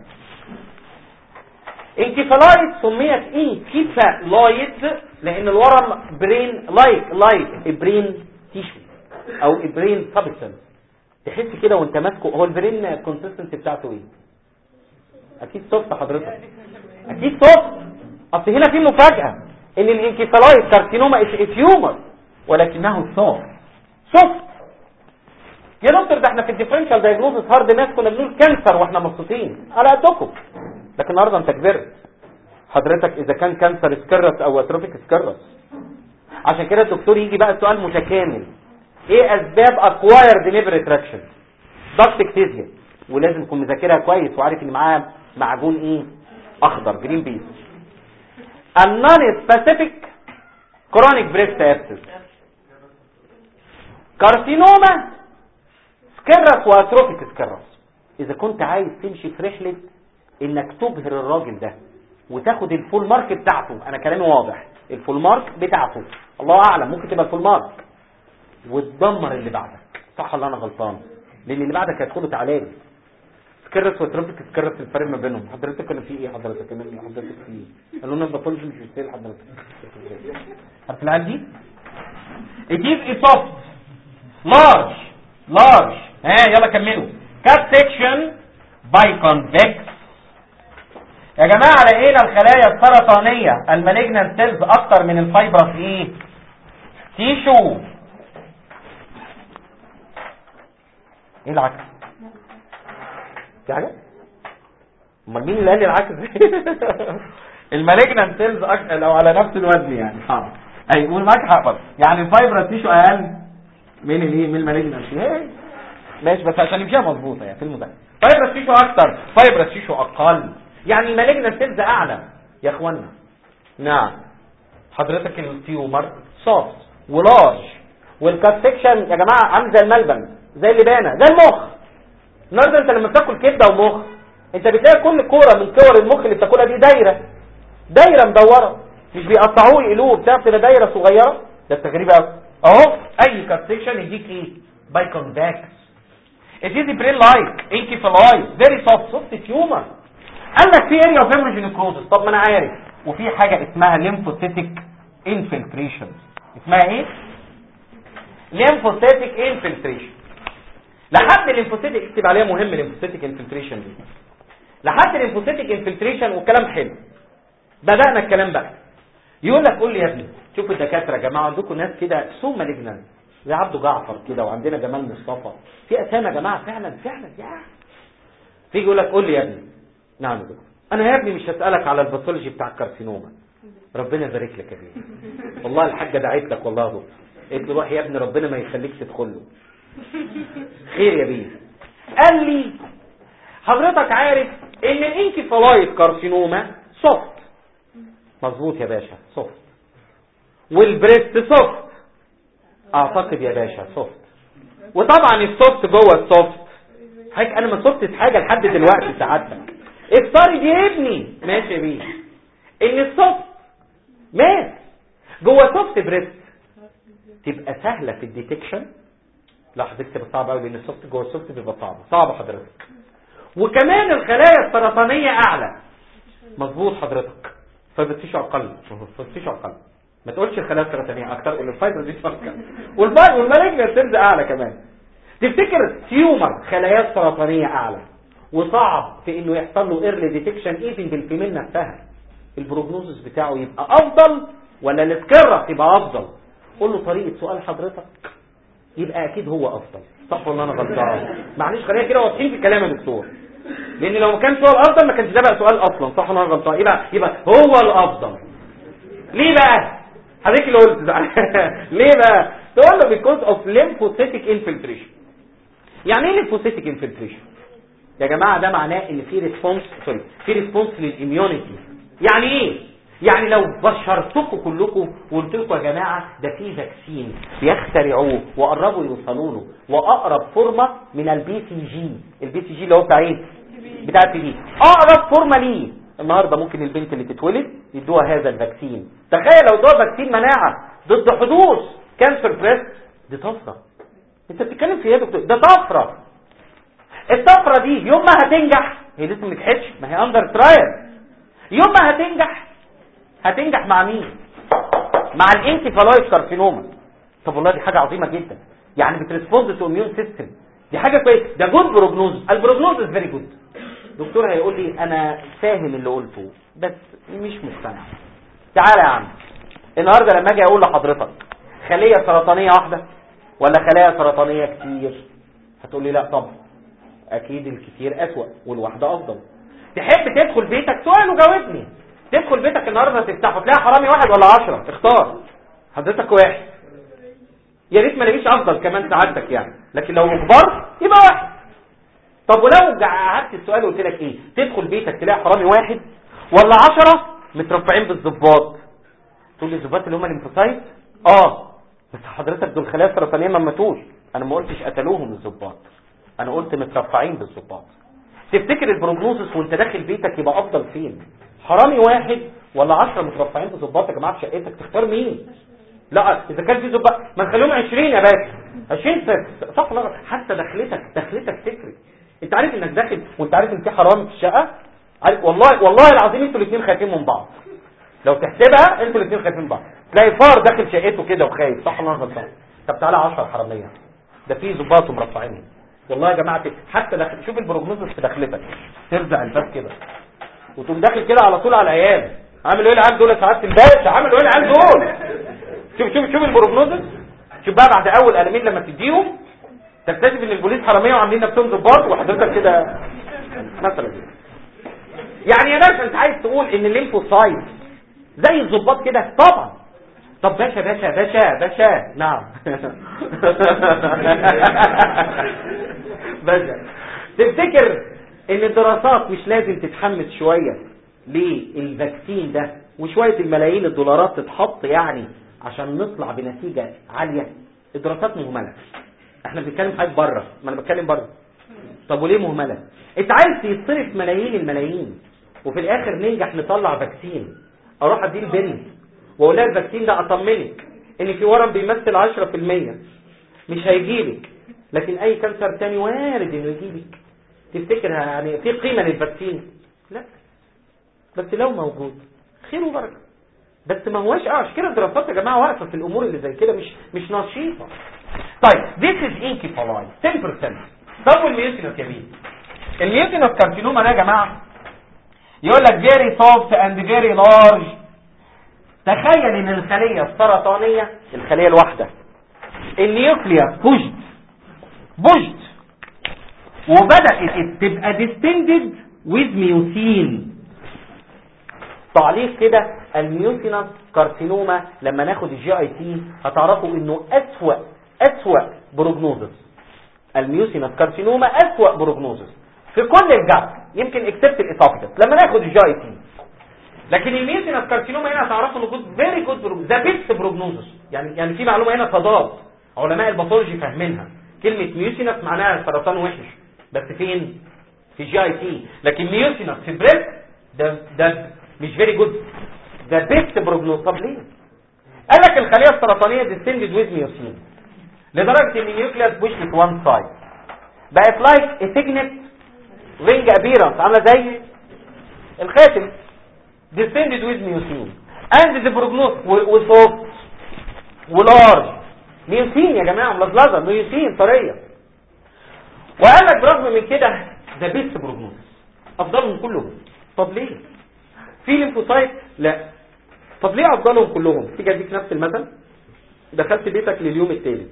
انكفالايد سميت انكفالايد لان الورم برين لايك لايك برين تيشو او برين سبستنس تحس كده وانت ماسكه هو البرين كونسيستنسي بتاعته ايه اكيد سوفت حضرتك اكيد سوفت اصل هنا في مفاجاه ان الانكفالايد كارسينوما از تيومر ولكنه سوفت سوفت يا دكتور ده احنا في الديفرنشال دايجنوزس هارد ناس كنا بنقول كانسر واحنا مبسوطين على قدكم لكن النهارده انت كبرت حضرتك اذا كان كانسر سكرس او اتروفيك سكرس عشان كده الدكتور يجي بقى سؤال متكامل ايه اسباب اكوايرد ليفر تراكشن ضغط اكتيزيا ولازم تكون مذاكرها كويس وعارف ان معاه معجون ايه اخضر جرين بيس النون سبيسيفيك كرونيك بريست ابسس كارسينوما سكرس واتروفيك سكرس اذا كنت عايز تمشي في رحله انك تبهر الراجل ده وتاخد الفول مارك بتاعته انا كلامي واضح الفول مارك بتاعته الله اعلم ممكن تبقى الفول مارك وتدمر اللي بعدك صح ولا انا غلطان لان اللي بعدك هيدخل له تعالى لي سكرس وتروفيك سكرس الفرق ما بينهم حضرتك كان في ايه حضرتك كمان حضرتك في ايه قالوا لنا الباثولوجي مش بيستاهل حضرتك عارف العيال دي it is a soft large large ها يلا كملوا cut section by convex يا جماعة لقينا الخلايا السرطانية المالجنان سيلز اكتر من الفايبرس ايه تيشو ايه العكس في حاجه امال مين اللي قال لي العكس المالجنان سيلز أك... لو على نفس الوزن يعني حاضر اي قول معاك حق برضه. يعني الفايبرس تيشو اقل من الايه من المالجنان ايه ماشي بس عشان يمشيها مظبوطه يعني في المذاكره فايبرس تيشو اكتر فايبرس تيشو اقل يعني المالجنان سيلز اعلى يا اخوانا نعم حضرتك التيومر سوفت ولارج والكات سيكشن يا جماعه عامل زي الملبن زي اللبانه زي المخ النهارده انت لما بتاكل كبده ومخ انت بتلاقي كل كوره من كور المخ اللي بتاكلها دي دايره دايره مدوره مش بيقطعوه يقلوه بتاع بتبقى دايره صغيره ده انت غريب قوي اهو اي كات سيكشن يديك ايه باي كونفكس It is brain like encephaloid very soft soft tumor قال لك في اريا اوف هيموجينيكروزس طب ما انا عارف وفي حاجه اسمها lymphocytic infiltration اسمها ايه lymphocytic infiltration لحد الليمفوسيتك اكتب عليها مهم الليمفوسيتك انفلتريشن دي لحد الليمفوسيتك انفلتريشن والكلام حلو بدأنا الكلام بقى يقول لك قول لي يا ابني شوفوا الدكاتره يا جماعه عندكم ناس كده سو مالجنان زي عبده جعفر كده وعندنا جمال مصطفى في اسامي يا جماعه فعلا فعلا يا تيجي يقول لك قول لي يا ابني نعم يا دكتور انا يا ابني مش هسالك على الباثولوجي بتاع الكارسينوما ربنا يبارك لك يا ابني والله الحاجه دعيت لك والله يا دكتور قلت له روح يا ابني ربنا ما يخليك تدخل له خير يا بيه قال لي حضرتك عارف ان الانكفالايت كارسينوما سوفت مظبوط يا باشا سوفت والبريست سوفت اعتقد يا باشا سوفت وطبعا السوفت جوه السوفت حضرتك انا ما سوفتش حاجه لحد دلوقتي سعادتك افترض يا ابني ماشي يا بيه ان السوفت مات جوه سوفت بريست تبقى سهله في الديتكشن لا حضرتك تبقى صعبه قوي لان السوفت جوه السوفت بيبقى صعب صعب حضرتك وكمان الخلايا السرطانيه اعلى مظبوط حضرتك فبتفيش اقل فبتفيش اقل ما تقولش الخلايا السرطانيه اكتر قول الفايبر دي اكتر والفايبر والمالجنال سيلز اعلى كمان تفتكر تيومر خلايا سرطانيه اعلى وصعب في انه يحصل له ايرلي ديتكشن ايفن بالفيميل نفسها البروجنوزس بتاعه يبقى افضل ولا السكره تبقى افضل قول له طريقه سؤال حضرتك يبقى اكيد هو افضل صح ولا انا غلطان معلش خلينا كده واضحين في الكلام يا دكتور لان لو ما كان سؤال افضل ما كانش ده بقى سؤال اصلا صح ولا انا غلطان يبقى يبقى هو الافضل ليه بقى حضرتك اللي قلت ده ليه بقى تقول له because of lymphocytic infiltration يعني ايه lymphocytic infiltration يا جماعه ده معناه ان في ريسبونس سوري في ريسبونس للاميونيتي يعني ايه يعني لو بشرتكم كلكم وقلت لكم يا جماعه ده في فاكسين بيخترعوه وقربوا يوصلوا له واقرب فورمه من البي سي جي البي سي جي اللي هو بتاع ايه بتاع التي بي اقرب فورمه ليه النهارده ممكن البنت اللي تتولد يدوها هذا الفاكسين تخيل لو ادوها فاكسين مناعه ضد حدوث كانسر بريست دي طفره انت بتتكلم في ايه يا دكتور ده طفره الطفره دي يوم ما هتنجح هي لسه ما نجحتش ما هي اندر ترايل يوم ما هتنجح هتنجح مع مين مع الانتيفالايت كارسينوما طب والله دي حاجه عظيمه جدا يعني بتريسبوند تو اميون سيستم دي حاجه كويسه ده جود بروجنوز البروجنوز از فيري جود دكتور هيقول لي انا فاهم اللي قلته بس مش مقتنع تعالى يا عم النهارده لما اجي اقول لحضرتك خليه سرطانيه واحده ولا خلايا سرطانيه كتير هتقول لي لا طبعا اكيد الكتير اسوأ والواحده افضل تحب تدخل بيتك سؤال وجاوبني تدخل بيتك النهارده تفتحه تلاقي حرامي واحد ولا عشرة اختار حضرتك واحد يا ريت ما الاقيش افضل كمان سعادتك يعني لكن لو مجبر يبقى واحد طب ولو قعدت السؤال وقلت لك ايه تدخل بيتك تلاقي حرامي واحد ولا عشرة مترفعين بالظباط تقول لي الظباط اللي هم الانفوسايت اه بس حضرتك دول خلايا سرطانيه ما ماتوش انا ما قلتش قتلوهم الظباط انا قلت مترفعين بالظباط تفتكر البروجنوزس وانت داخل بيتك يبقى افضل فين حرامي واحد ولا 10 مترفعين بظباط يا جماعه في شقتك تختار مين لا اذا كان في ظباط ما نخليهم 20 يا باشا 20 صح لا حتى دخلتك دخلتك تفرق انت عارف انك داخل وانت عارف ان في حرامي في الشقه عارف والله والله العظيم انتوا الاثنين خايفين من بعض لو تحسبها انتوا الاثنين خايفين من بعض تلاقي فار داخل شقته كده وخايف صح ولا انا غلطان طب تعالى 10 حراميه ده في ظباط ومرفعين والله يا جماعه حتى داخل شوف البروجنوزس في دخلتك ترزع الباب كده وتقوم داخل كده على طول على العيال عامل ايه العيال دول سعاده الباشا عامل ايه العيال دول شوف شوف شوف البروجنوزس شوف بقى بعد اول قلمين لما تديهم تكتشف ان البوليس حراميه وعاملين نفسهم ضباط وحضرتك كده مثلا يعني يا باشا انت عايز تقول ان الليمفوسايت زي الضباط كده طبعا طب باشا باشا باشا باشا نعم باشا تفتكر ان الدراسات مش لازم تتحمس شوية للفاكسين ده وشوية الملايين الدولارات تتحط يعني عشان نطلع بنتيجة عالية الدراسات مهملة احنا بنتكلم حاجة بره ما انا بتكلم بره طب وليه مهملة انت عايز يصرف ملايين الملايين وفي الاخر ننجح نطلع فاكسين اروح اديه البنت واقول لها الفاكسين ده اطمنك ان في ورم بيمثل 10% مش هيجيلك لكن اي كانسر تاني وارد انه يجيلك تفتكر يعني في قيمة للفاكسين لا بس لو موجود خير وبركة بس ما هواش اه عشان كده الدراسات يا جماعه واقفه في الامور اللي زي كده مش مش نشيطه طيب this is encephalitis 10% طب والميوسينوس يا بيه الميوسينوس كارسينوما ده يا جماعه يقول لك very soft and very large تخيل ان الخليه السرطانيه الخليه الواحده النيوكليا بوجد بوجد وبدات تبقى distended with ميوسين تعليق كده الميوسينس كارسينوما لما ناخد الجي اي تي هتعرفوا انه اسوأ اسوأ بروجنوزس الميوسينس كارسينوما اسوأ بروجنوزس في كل الجهد يمكن اكسبت الاسوفجس لما ناخد الجي اي تي لكن الميوسينس كارسينوما هنا هتعرفوا انه جود فيري جود ذا بيست بروجنوزس يعني يعني في معلومه هنا تضاد علماء الباثولوجي فاهمينها كلمه ميوسينس معناها سرطان وحش بس فين في جي اي تي لكن ميوسينس في بريست ده ده مش فيري جود ده بيست بروجنوز طب ليه قال لك الخليه السرطانيه ديستندد ويز ميوسين لدرجه ان النيوكليوس بوشت وان سايد بقت لايك اتجنت رينج ابيرنس عامله زي الخاتم ديستندد ويز ميوسين اند ذا بروجنوز وسوفت ولارج ميوسين يا جماعه ملزلزه ميوسين طريه وقال لك برغم من كده ده بيست بروجنوز افضلهم كلهم طب ليه في ليمفوسايت لا طب ليه افضلهم كلهم تيجي اديك نفس المثل دخلت بيتك لليوم الثالث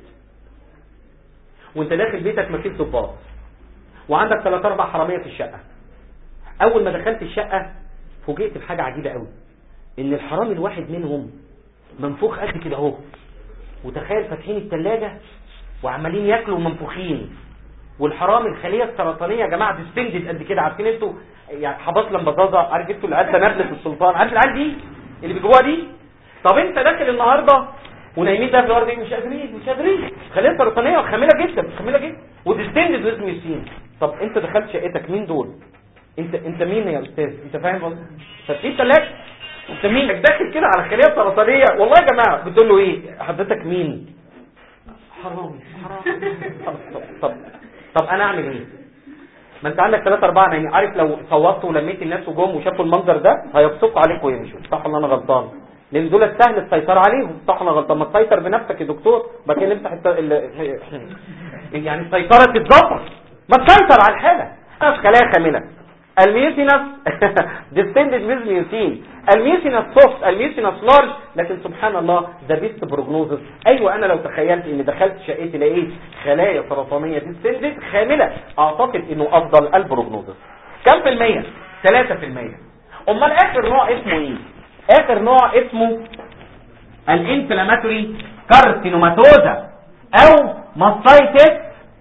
وانت داخل بيتك مفيش ضباط وعندك ثلاث اربع حراميه في الشقه اول ما دخلت الشقه فوجئت بحاجه عجيبه قوي ان الحرامي الواحد منهم منفوخ قد كده اهو وتخيل فاتحين الثلاجه وعمالين ياكلوا منفوخين والحرامي الخليه السرطانيه يا جماعه ديستندد قد كده عارفين انتوا يعني حباط لمبزازه عارف انتوا العيال نبله السلطان عارف العيال دي اللي بيجيبوها دي طب انت داخل النهارده ونايمين ده في الارض ايه مش قادرين مش قادرين خليه سرطانيه وخميله جدا خميله جدا وديستندد ويز ميوسين طب انت دخلت شقتك مين دول انت انت مين يا استاذ انت فاهم قصدي ففي ثلاث انت مين داخل كده على خليه سرطانيه والله يا جماعه بتقول له ايه حضرتك مين حرامي حرامي طب طب طب انا اعمل ايه ما انت عندك ثلاثة أربعة يعني عارف لو صوتوا ولميت الناس وجم وشافوا المنظر ده هيبصقوا عليك ويمشوا صح ولا أنا غلطان لأن دول سهل السيطرة عليهم صح ولا غلطان ما تسيطر بنفسك يا دكتور بعد كده نمسح الت... ال... يعني السيطرة تتظبط ما تسيطر على الحالة أنا خلايا خاملة الميوسينس ديستندد ويز ميوسين الميوسينس سوفت الميوسينس لارج لكن سبحان الله ذا بيست بروجنوزس ايوه انا لو تخيلت ان دخلت شقتي لقيت خلايا سرطانيه ديستندد خامله اعتقد انه افضل البروجنوزس كم في المية 3 في المية امال اخر نوع اسمه ايه اخر نوع اسمه الانفلاماتوري كارسينوماتوزا او ماستايتس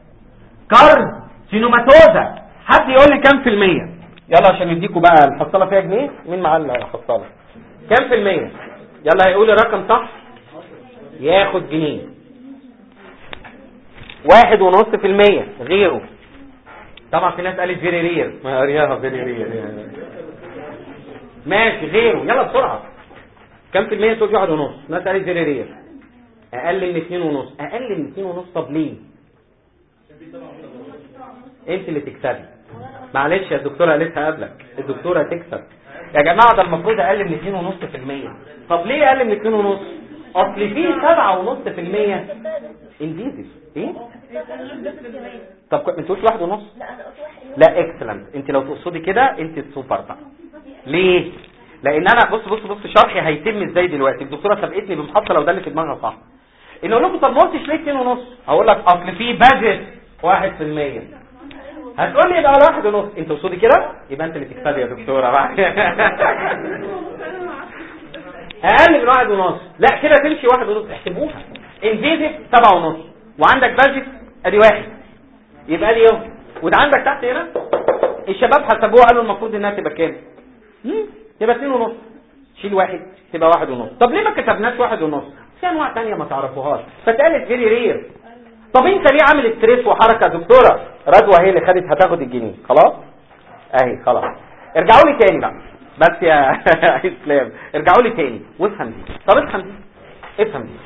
كارسينوماتوزا حد يقول لي كم في المية يلا عشان نديكوا بقى الحصاله فيها جنيه مين معاه الحصاله كم في المية يلا هيقول الرقم صح ياخد جنيه واحد ونص في المية غيره طبعا في ناس قالت فيري رير ما قريها فيري رير ماشي غيره يلا بسرعة كم في المية تقول واحد ونص ناس قالت فيري رير اقل من اتنين ونص اقل من اتنين ونص طب ليه انت اللي تكسبي معلش يا الدكتورة قالتها قبلك الدكتورة هتكسب يا جماعة ده المفروض اقل من 2.5% طب ليه اقل من 2.5 اصل في 7.5% انديزل ايه طب كو- ما تقولش واحد ونص لا انا قلت واحد لا اكسلنت انت لو تقصدي كده انت السوبر بقى ليه لان انا بص بص بص شرحي هيتم ازاي دلوقتي الدكتوره سبقتني بمحطه لو ده اللي في دماغها صح ان اقول لكم طب ما قلتش ليه 2 ونص هقول لك اصل في باجت واحد في المية هتقول لي يبقى على واحد ونص انت وصولي كده يبقى انت اللي تكسبي يا دكتوره بقى اقل من واحد ونص لا كده تمشي واحد ونص احسبوها انفيزيف سبعة ونص وعندك باجت ادي واحد يبقى دي يوم وده عندك تحت هنا الشباب حسبوها قالوا المفروض انها تبقى كام مم، تبقى اتنين ونص شيل واحد تبقى واحد ونص طب ليه ما كتبناش واحد ونص في انواع تانية ما تعرفوهاش فتقالت فيري رير طب انت ليه عامل ستريس وحركه يا دكتوره رضوى هي اللي خدت هتاخد الجنيه خلاص اهي خلاص ارجعوا لي تاني بقى بس يا اسلام ارجعوا لي تاني وافهم دي طب افهم دي افهم دي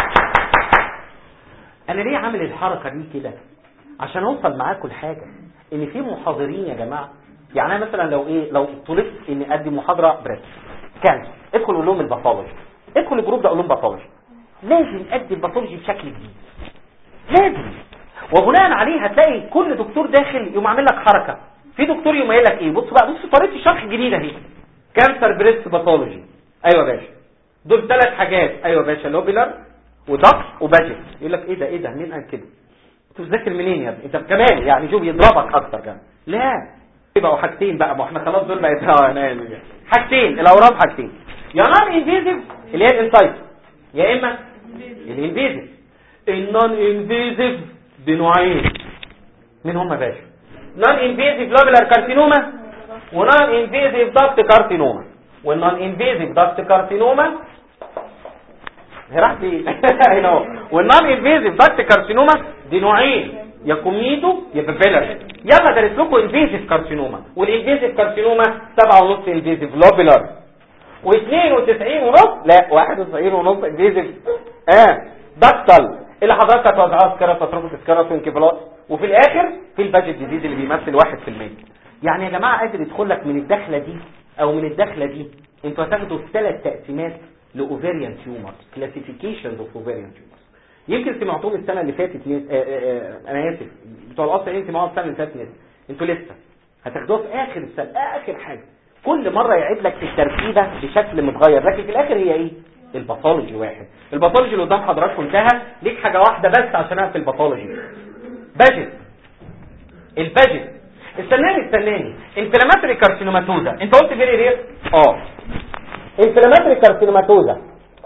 انا ليه عامل الحركه دي كده عشان اوصل معاكم لحاجه ان في محاضرين يا جماعه يعني انا مثلا لو ايه لو طلبت اني ادي محاضره بريس كانسر ادخل قول لهم الباثولوجي ادخل الجروب ده قول لهم باثولوجي لازم ادي الباثولوجي بشكل جديد لازم وبناء عليه هتلاقي كل دكتور داخل يقوم عامل لك حركه في دكتور يقوم قايل لك ايه بص بقى بص طريقه الشرح الجديده اهي كانسر بريست باثولوجي ايوه يا باشا دول ثلاث حاجات ايوه يا باشا لوبيلر ودق وباجت يقول لك ايه ده ايه ده مين قال كده انت بتذاكر منين يا ابني انت كمان يعني شوف يضربك اكتر كمان لا يبقوا حاجتين بقى ما احنا خلاص دول بقت اه انا حاجتين الاورام حاجتين يا نون انفيزيف اللي هي الانسايت يا اما الانفيزيف النون انفيزيف بنوعين مين هم يا باشا نون انفيزيف لوبيلار كارسينوما ونون انفيزيف داكت كارسينوما والنون انفيزيف داكت كارسينوما هي راحت فين هنا اهو والنون انفيزيف داكت كارسينوما دي نوعين يا كوميدو يا بيبيلر يلا درس لكم انفيزيف كارسينوما والانفيزيف كارسينوما 7.5 انفيزيف لوبيلر و92 ونص لا 91 ونص انفيزيف اه دكتل اللي حضرتك هتوزعها سكرة فتروفوس سكرة وانكفالات وفي الاخر في الباجت ديزيز اللي بيمثل 1% يعني يا جماعه قادر يدخل لك من الدخله دي او من الدخله دي انتوا هتاخدوا ثلاث تقسيمات لاوفيريان تيومر كلاسيفيكيشنز اوف اوفيريان تيومر يمكن سمعتوهم السنه اللي فاتت ناس- آه، آه، آه، انا اسف بتوع الاصل ايه سمعوها السنه اللي فاتت ناس انتوا لسه هتاخدوها في اخر السنه اخر حاجه كل مره يعيد لك التركيبه بشكل متغير لكن في الاخر هي ايه الباثولوجي واحد الباثولوجي اللي قدام حضراتكم انتهى ليك حاجه واحده بس عشان اقفل الباثولوجي باجت الباجت استناني استناني انفلاماتوري كارسينوماتوزا انت قلت فيري رير اه انفلاماتوري كارسينوماتوزا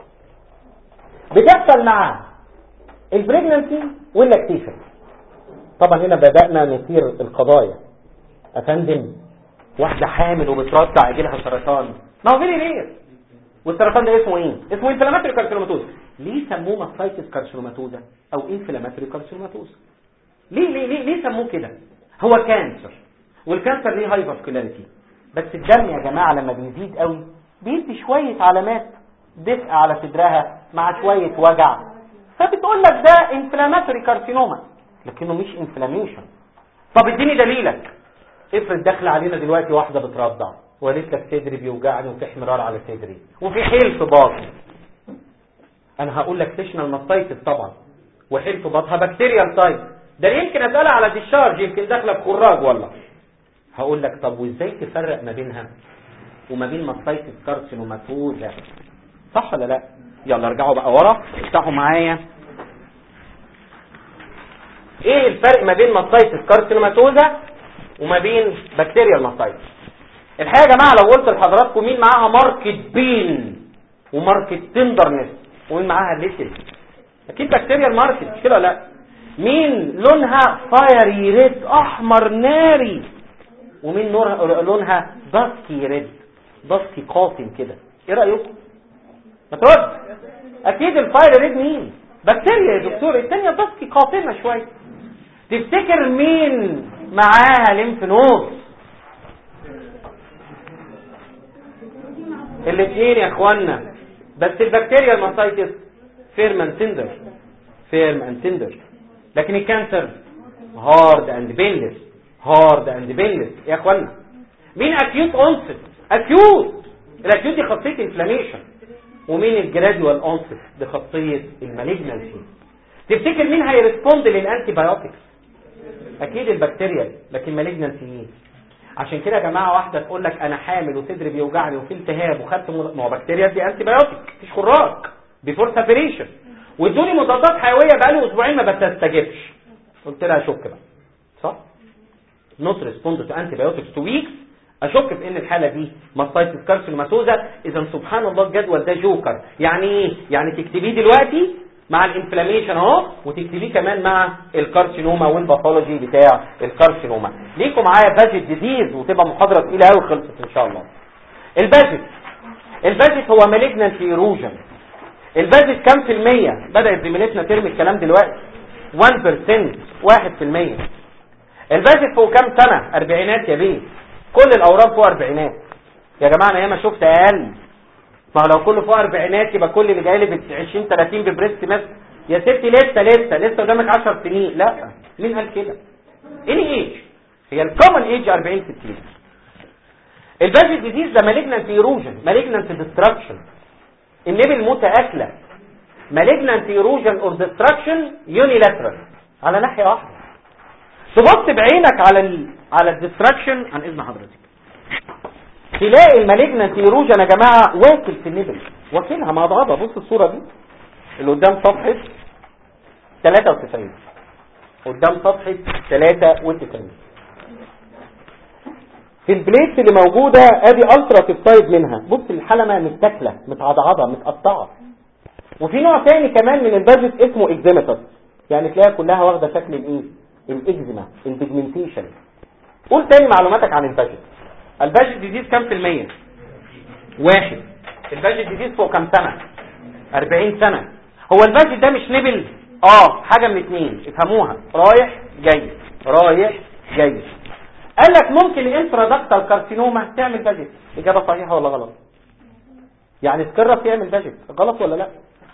بتحصل مع البريجننسي واللاكتيشن طبعا هنا بدأنا نثير القضايا افندم واحدة حامل وبترضع يجيلها سرطان ما هو فيري رير والسرطان ده اسمه ايه اسمه انفلاماتوري كارسينوماتوزا ليه سموه ماستايتس كارسينوماتوزا او انفلاماتوري كارسينوماتوزا ليه ليه ليه ليه سموه كده هو كانسر والكانسر ليه هاي فاسكولاريتي بس الدم يا جماعه لما بيزيد قوي بيدي شويه علامات دفء على صدرها مع شويه وجع فبتقول لك ده انفلاماتوري كارسينوما لكنه مش انفلاميشن طب اديني دليلك افرض داخل علينا دلوقتي واحده بترضع وقالت لك صدري بيوجعني وفي احمرار على صدري وفي حيل في باطني انا هقول لك سيشنال ماستايتس طبعا وحيل في باطها بكتيريال تايب ده يمكن اسالها على ديشارج يمكن داخله بخراج والله هقول لك طب وازاي تفرق ما بينها وما بين ماستايتس كارسينوماتوزا صح ولا لا يلا ارجعوا بقى ورا افتحوا معايا ايه الفرق ما بين ماستايتس كارسينوماتوزا وما بين بكتيريال ماستايتس الحقيقه يا جماعه لو قلت لحضراتكم مين معاها ماركت بين وماركت تندرنس ومين معاها ليتل اكيد بكتيريال ماركت مش كده ولا لا مين لونها فايري ريد احمر ناري ومين نور لونها داسكي ريد داسكي قاتم كده ايه رايكم ما ترد اكيد الفاير ريد مين بكتيريا يا دكتور الثانيه داسكي قاتمه شويه تفتكر مين معاها ليمف نود الاثنين يا اخوانا بس البكتيريا الماسايتس فيرم اند تندر فيرم اند تندر لكن الكانسر هارد اند بينلس هارد اند بينلس يا اخوانا مين اكيوت اونست اكيوت الاكيوت دي خاصيه انفلاميشن ومين الجراديوال اونست دي خاصيه المالجنسي تفتكر مين هيرسبوند للانتي بايوتكس اكيد البكتيريا لكن مالجنسي مين عشان كده يا جماعه واحده تقول لك انا حامل وصدري بيوجعني وفي التهاب وخدت م- ما هو بكتيريا دي انتي بايوتيك مفيش خراج بيفور سابريشن وادوني مضادات حيويه بقالي اسبوعين ما بتستجبش قلت لها اشك بقى صح نوت ريسبوند تو انتي بايوتكس تو ويكس اشك في ان الحاله دي ماستايتس كارسينوماتوزا اذا سبحان الله الجدول ده جوكر يعني ايه يعني تكتبيه دلوقتي مع الانفلاميشن اهو وتكتبيه كمان مع الكارسينوما والباثولوجي بتاع الكارسينوما ليكم معايا باجت ديزيز وتبقى محاضره تقيله قوي خلصت ان شاء الله الباجت الباجت هو مالجنانت ايروجن الباجت كام في المية بدأت زميلتنا ترمي الكلام دلوقتي 1% 1% الباجت فوق كام سنة اربعينات يا بيه كل الاورام فوق اربعينات يا جماعة انا ياما شفت اقل ما هو لو كله فوق اربعينات يبقى كل اللي جاي لي ب 20 30 ببريست مثلا يا ستي لسه لسه لسه قدامك 10 سنين لا مين قال كده اني ايج هي الكومن ايج 40 60 الباجت ديزيز ده مالجنانت ايروجن مالجنانت ديستراكشن النبل متاكله مالجنانت ايروجن اور ديستراكشن يونيلاترال على ناحيه واحده تبص بعينك على ال... على الديستراكشن عن اذن حضرتك تلاقي المالجنانت ايروجن يا جماعه واكل في النبل واكلها مضغضه بص الصوره دي اللي قدام صفحه 93 قدام صفحه 93 في البليت اللي موجودة ادي الترا سيبتايد منها بص الحلمة متاكلة متعضعضة متقطعة وفي نوع تاني كمان من الباجت اسمه اكزيمتس يعني تلاقيها كلها واخدة شكل الايه الاكزيما البيجمنتيشن قول تاني معلوماتك عن الباجت الباجت ديزيز كام في المية واحد الباجت ديزيز فوق كام سنة 40 سنة هو الباجت ده مش نبل اه حاجة من اتنين افهموها رايح جاي رايح جاي قال لك ممكن الانفرادكتال كارسينوما تعمل باجت اجابه صحيحه ولا غلط يعني سكرف يعمل باجت غلط ولا لا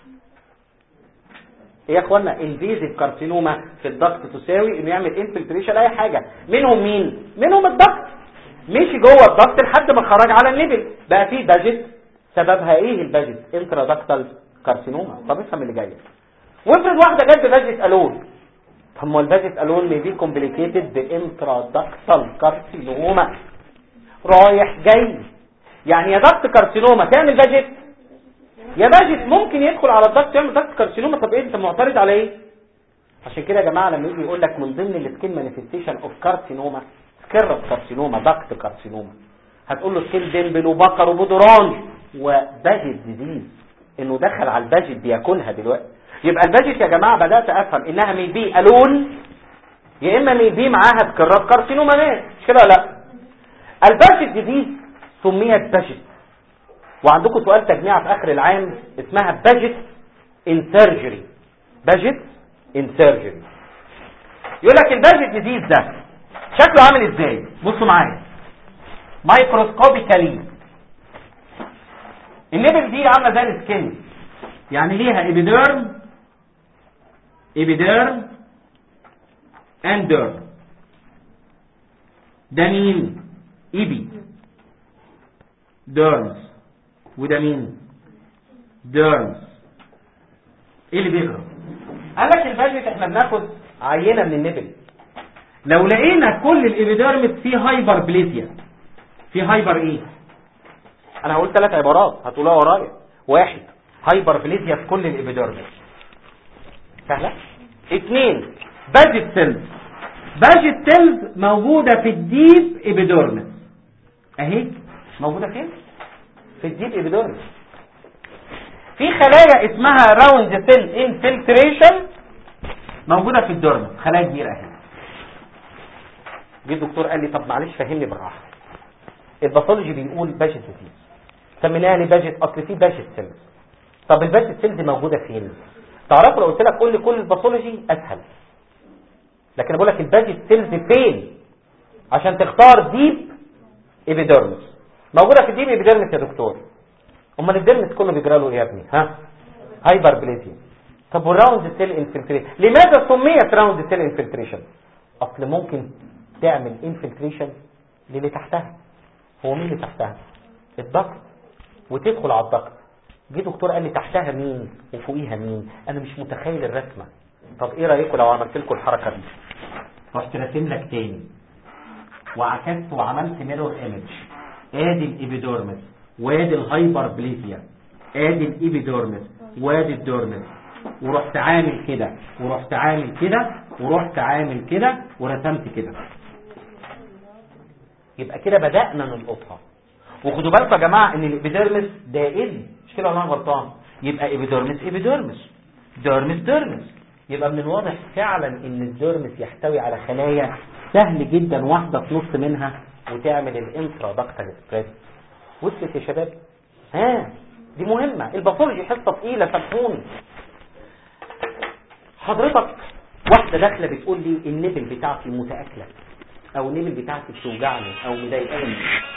ايه يا اخوانا الفيزيف كارسينوما في الضغط تساوي انه يعمل انفلتريشن اي حاجه منهم مين منهم الضغط مشي جوه الضغط لحد ما خرج على النبل بقى فيه باجت سببها ايه الباجت انترادكتال كارسينوما طب افهم اللي جاي وافرض واحده جت باجت الون طب ما الباجت الون may be complicated بانترادكتال كارسينوما رايح جاي يعني يا ضغط كارسينوما تعمل باجت يا باجت ممكن يدخل على الضغط يعمل ضغط كارسينوما طب ايه انت معترض على ايه عشان كده يا جماعه لما يجي يقول لك من ضمن السكين مانيفستيشن اوف كارسينوما سكرة كارسينوما ضغط كارسينوما هتقول له سكين ديمبل وبقر وبودرانج وباجت ديزيز انه دخل على الباجت بياكلها دلوقتي يبقى الباجت يا جماعة بدأت أفهم إنها مي بي ألون يا إما مي بي معاها سكرات كارسينوما مات مش كده لا الباجت دي سميت باجت وعندكم سؤال تجميع في آخر العام اسمها باجت ان سيرجري باجت ان سيرجري يقول لك الباجت ديزيز ده شكله عامل ازاي بصوا معايا مايكروسكوبيكالي النبل دي عامله زي السكن يعني ليها ايبيديرم ايبيديرم انديرم ده مين ايبي ديرمز وده مين ديرمز ايه اللي بيقرا قال لك الباجت احنا بناخد عينه من النبل لو لقينا كل الايبيديرمز فيه هايبر بليزيا فيه هايبر ايه انا هقول ثلاث عبارات هتقولوها ورايا واحد هايبر بليزيا في كل الابيديرمس سهلة اثنين باجت سيلز باجت سيلز موجودة في الديب ابيديرمس اهي موجودة فين في الديب ابيديرمس في خلايا اسمها راوند سيل انفلتريشن موجودة في الديرمس خلايا كبيرة اهي جه الدكتور قال لي طب معلش فهمني بالراحة الباثولوجي بيقول باجت ديزيز سميناها لي باجت اصل في باجت سيلز طب الباجت سيلز موجوده فين تعرفوا لو قلت لك قول لي كل الباثولوجي اسهل لكن بقول لك الباجت سيلز فين عشان تختار ديب ايبيديرمس موجوده في الديب ايبيديرمس يا دكتور امال الديرمس كله بيجرى له ايه يا ابني ها هايبر بليزيا طب والراوند سيل انفلتريشن لماذا سميت راوند سيل انفلتريشن اصل ممكن تعمل انفلتريشن للي تحتها هو مين اللي تحتها الضغط وتدخل على الضغط جه دكتور قال لي تحتها مين وفوقيها مين انا مش متخيل الرسمه طب ايه رايكم لو عملت لكم الحركه دي رحت راسم لك تاني وعكست وعملت ميرور ايمج ادي الابيدورمس وادي الهايبر بليزيا ادي الابيدورمس وادي الدورمس ورحت عامل كده ورحت عامل كده ورحت عامل كده ورسمت كده يبقى كده بدأنا نلقطها وخدوا بالكم يا جماعة ان الابيديرمس دائري مش كده ولا انا غلطان يبقى ايبيديرمس ايبيديرمس ديرمس ديرمس يبقى من الواضح فعلا ان الديرمس يحتوي على خلايا سهل جدا واحدة في نص منها وتعمل الانترا داكتال سبريد وصلت يا شباب ها دي مهمة الباثولوجي حصة تقيلة سامحوني حضرتك واحدة داخلة بتقول لي النبل بتاعتي متأكلة او النبل بتاعتي بتوجعني او مضايقاني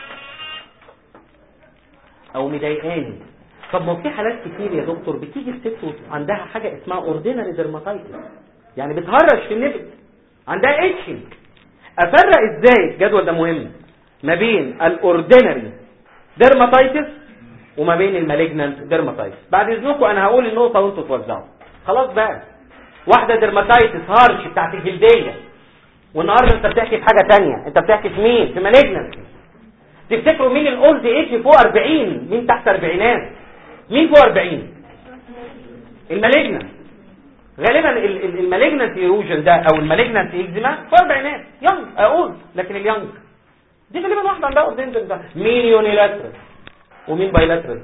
او مضايقاني طب ما في حالات كتير يا دكتور بتيجي الست عندها حاجة اسمها اوردينري ديرماتايتس يعني بتهرش في النبل عندها اتشنج افرق ازاي الجدول ده مهم ما بين الاوردينري ديرماتايتس وما بين المالجنانت ديرماتايتس بعد اذنكم انا هقول النقطه وانتوا توزعوا خلاص بقى واحده ديرماتايتس هارش بتاعت الجلديه والنهارده انت بتحكي في حاجه تانية انت بتحكي في مين في مالجنانت تفتكروا مين الاولد ايج فوق 40 مين تحت اربعينات مين فوق 40 المالجنانت غالبا المالجنانت ايروجن ده او المالجنانت اكزيما فوق اربعينات يونج اقول لكن اليونج دي غالبا واحده عندها اوردينتال ده مين يونيلاترال ومين بايلاترال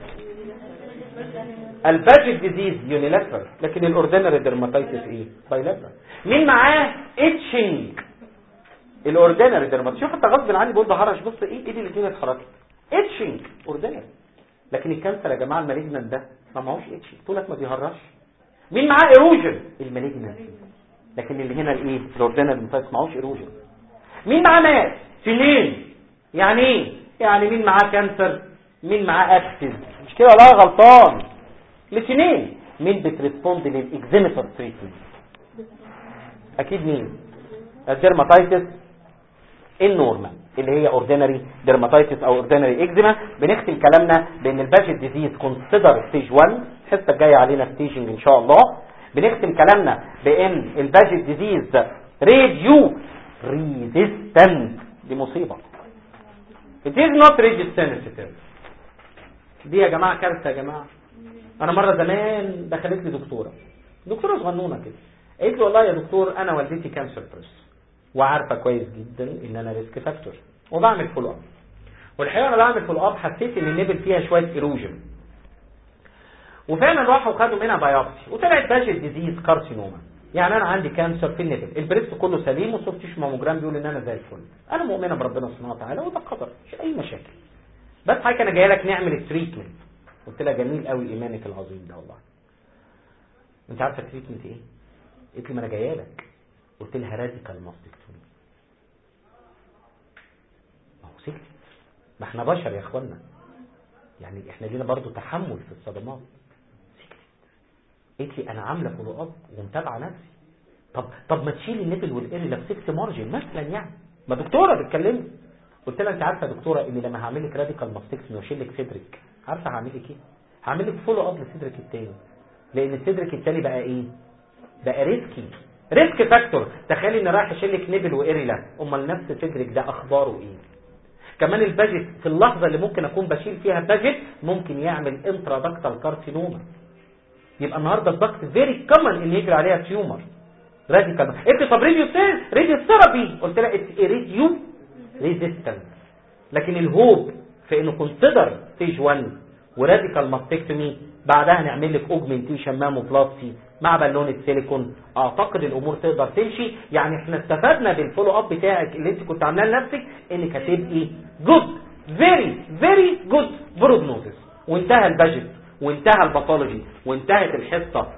الباجيك ديزيز يونيلاترال لكن الاوردينري ديرماتايتس ايه بايلاترال مين معاه اتشنج الاوردينري ديرماتايتس شوف انت غصب عني بقول بهرش بص ايه ايدي الاثنين اتحركت اتشنج اوردينري لكن الكانسر يا جماعه المالجنانت ده ما معهوش اتشنج طولك ما بيهرش مين معاه ايروجن المالجنانت لكن اللي هنا الايه الاوردينري ديرماتايتس معهوش ايروجن مين معاه ماس سنين يعني ايه يعني مين معاه كانسر مين معاه ابسز مش كده ولا غلطان الاثنين مين بتريسبوند للاكزيمتر تريتمنت اكيد مين الديرماتايتس النورمال اللي هي اوردينري ديرماتايتس او اوردينري اكزيما بنختم كلامنا بان الباجيت ديزيز كونسيدر ستيج 1 الحصه الجايه علينا ستيجنج ان شاء الله بنختم كلامنا بان الباجيت ديزيز راديو ريزيستنت دي مصيبه It is not rigid sensitive دي يا جماعة كارثة يا جماعة انا مرة زمان دخلت لي دكتورة دكتورة صغنونة كده قالت لي والله يا دكتور انا والدتي كانسر بريس وعارفة كويس جدا ان انا ريسك فاكتور وبعمل فولو اب والحقيقة انا بعمل فولو اب حسيت ان النبل فيها شوية ايروجن وفعلا راحوا خدوا منها بايوبسي وطلعت باجت ديزيز كارسينوما يعني انا عندي كانسر في النبل البريست كله سليم وصورتيش ماموجرام بيقول ان انا زي الفل انا مؤمنه بربنا سبحانه وتعالى وده قدر مش اي مشاكل بس حضرتك انا جاي لك نعمل التريتمنت قلت لها جميل قوي ايمانك العظيم ده والله انت عارفه التريتمنت ايه قلت لي ما انا جايه لك قلت لها راديكال ماستكتومي ما هو سكت ما احنا بشر يا اخوانا يعني احنا لينا برضو تحمل في الصدمات قالت لي انا عامله فولو اب ومتابعه نفسي طب طب ما تشيلي النبل والاريلا في 6 مارجن مثلا يعني ما دكتوره بتكلمني قلت لها انت عارفه يا دكتوره ان لما هعمل لك راديكال ماستكتومي واشيل لك صدرك عارفه هعمل لك ايه هعمل لك فولو اب لصدرك التاني لان صدرك التاني بقى ايه بقى ريسكي ريسك فاكتور تخيلي ان رايح اشيل لك نبل واريلا امال نفس صدرك ده اخباره ايه كمان الباجت في اللحظه اللي ممكن اكون بشيل فيها باجت ممكن يعمل انترادكتال كارسينوما يبقى النهارده الضغط فيري كومن ان يجري عليها تيومر راديكال انت طب راديو راديو ثيرابي قلت لها اتس راديو ريزيستنت لكن الهوب في انه كونسيدر ستيج 1 وراديكال ماستكتومي بعدها نعمل لك اوجمنتيشن ماموبلاستي مع بالونه سيليكون اعتقد الامور تقدر تمشي يعني احنا استفدنا بالفولو اب بتاعك اللي انت كنت عاملاه لنفسك انك هتبقي جود فيري فيري جود بروجنوزس وانتهى الباجت وانتهى الباثولوجي وانتهت الحصه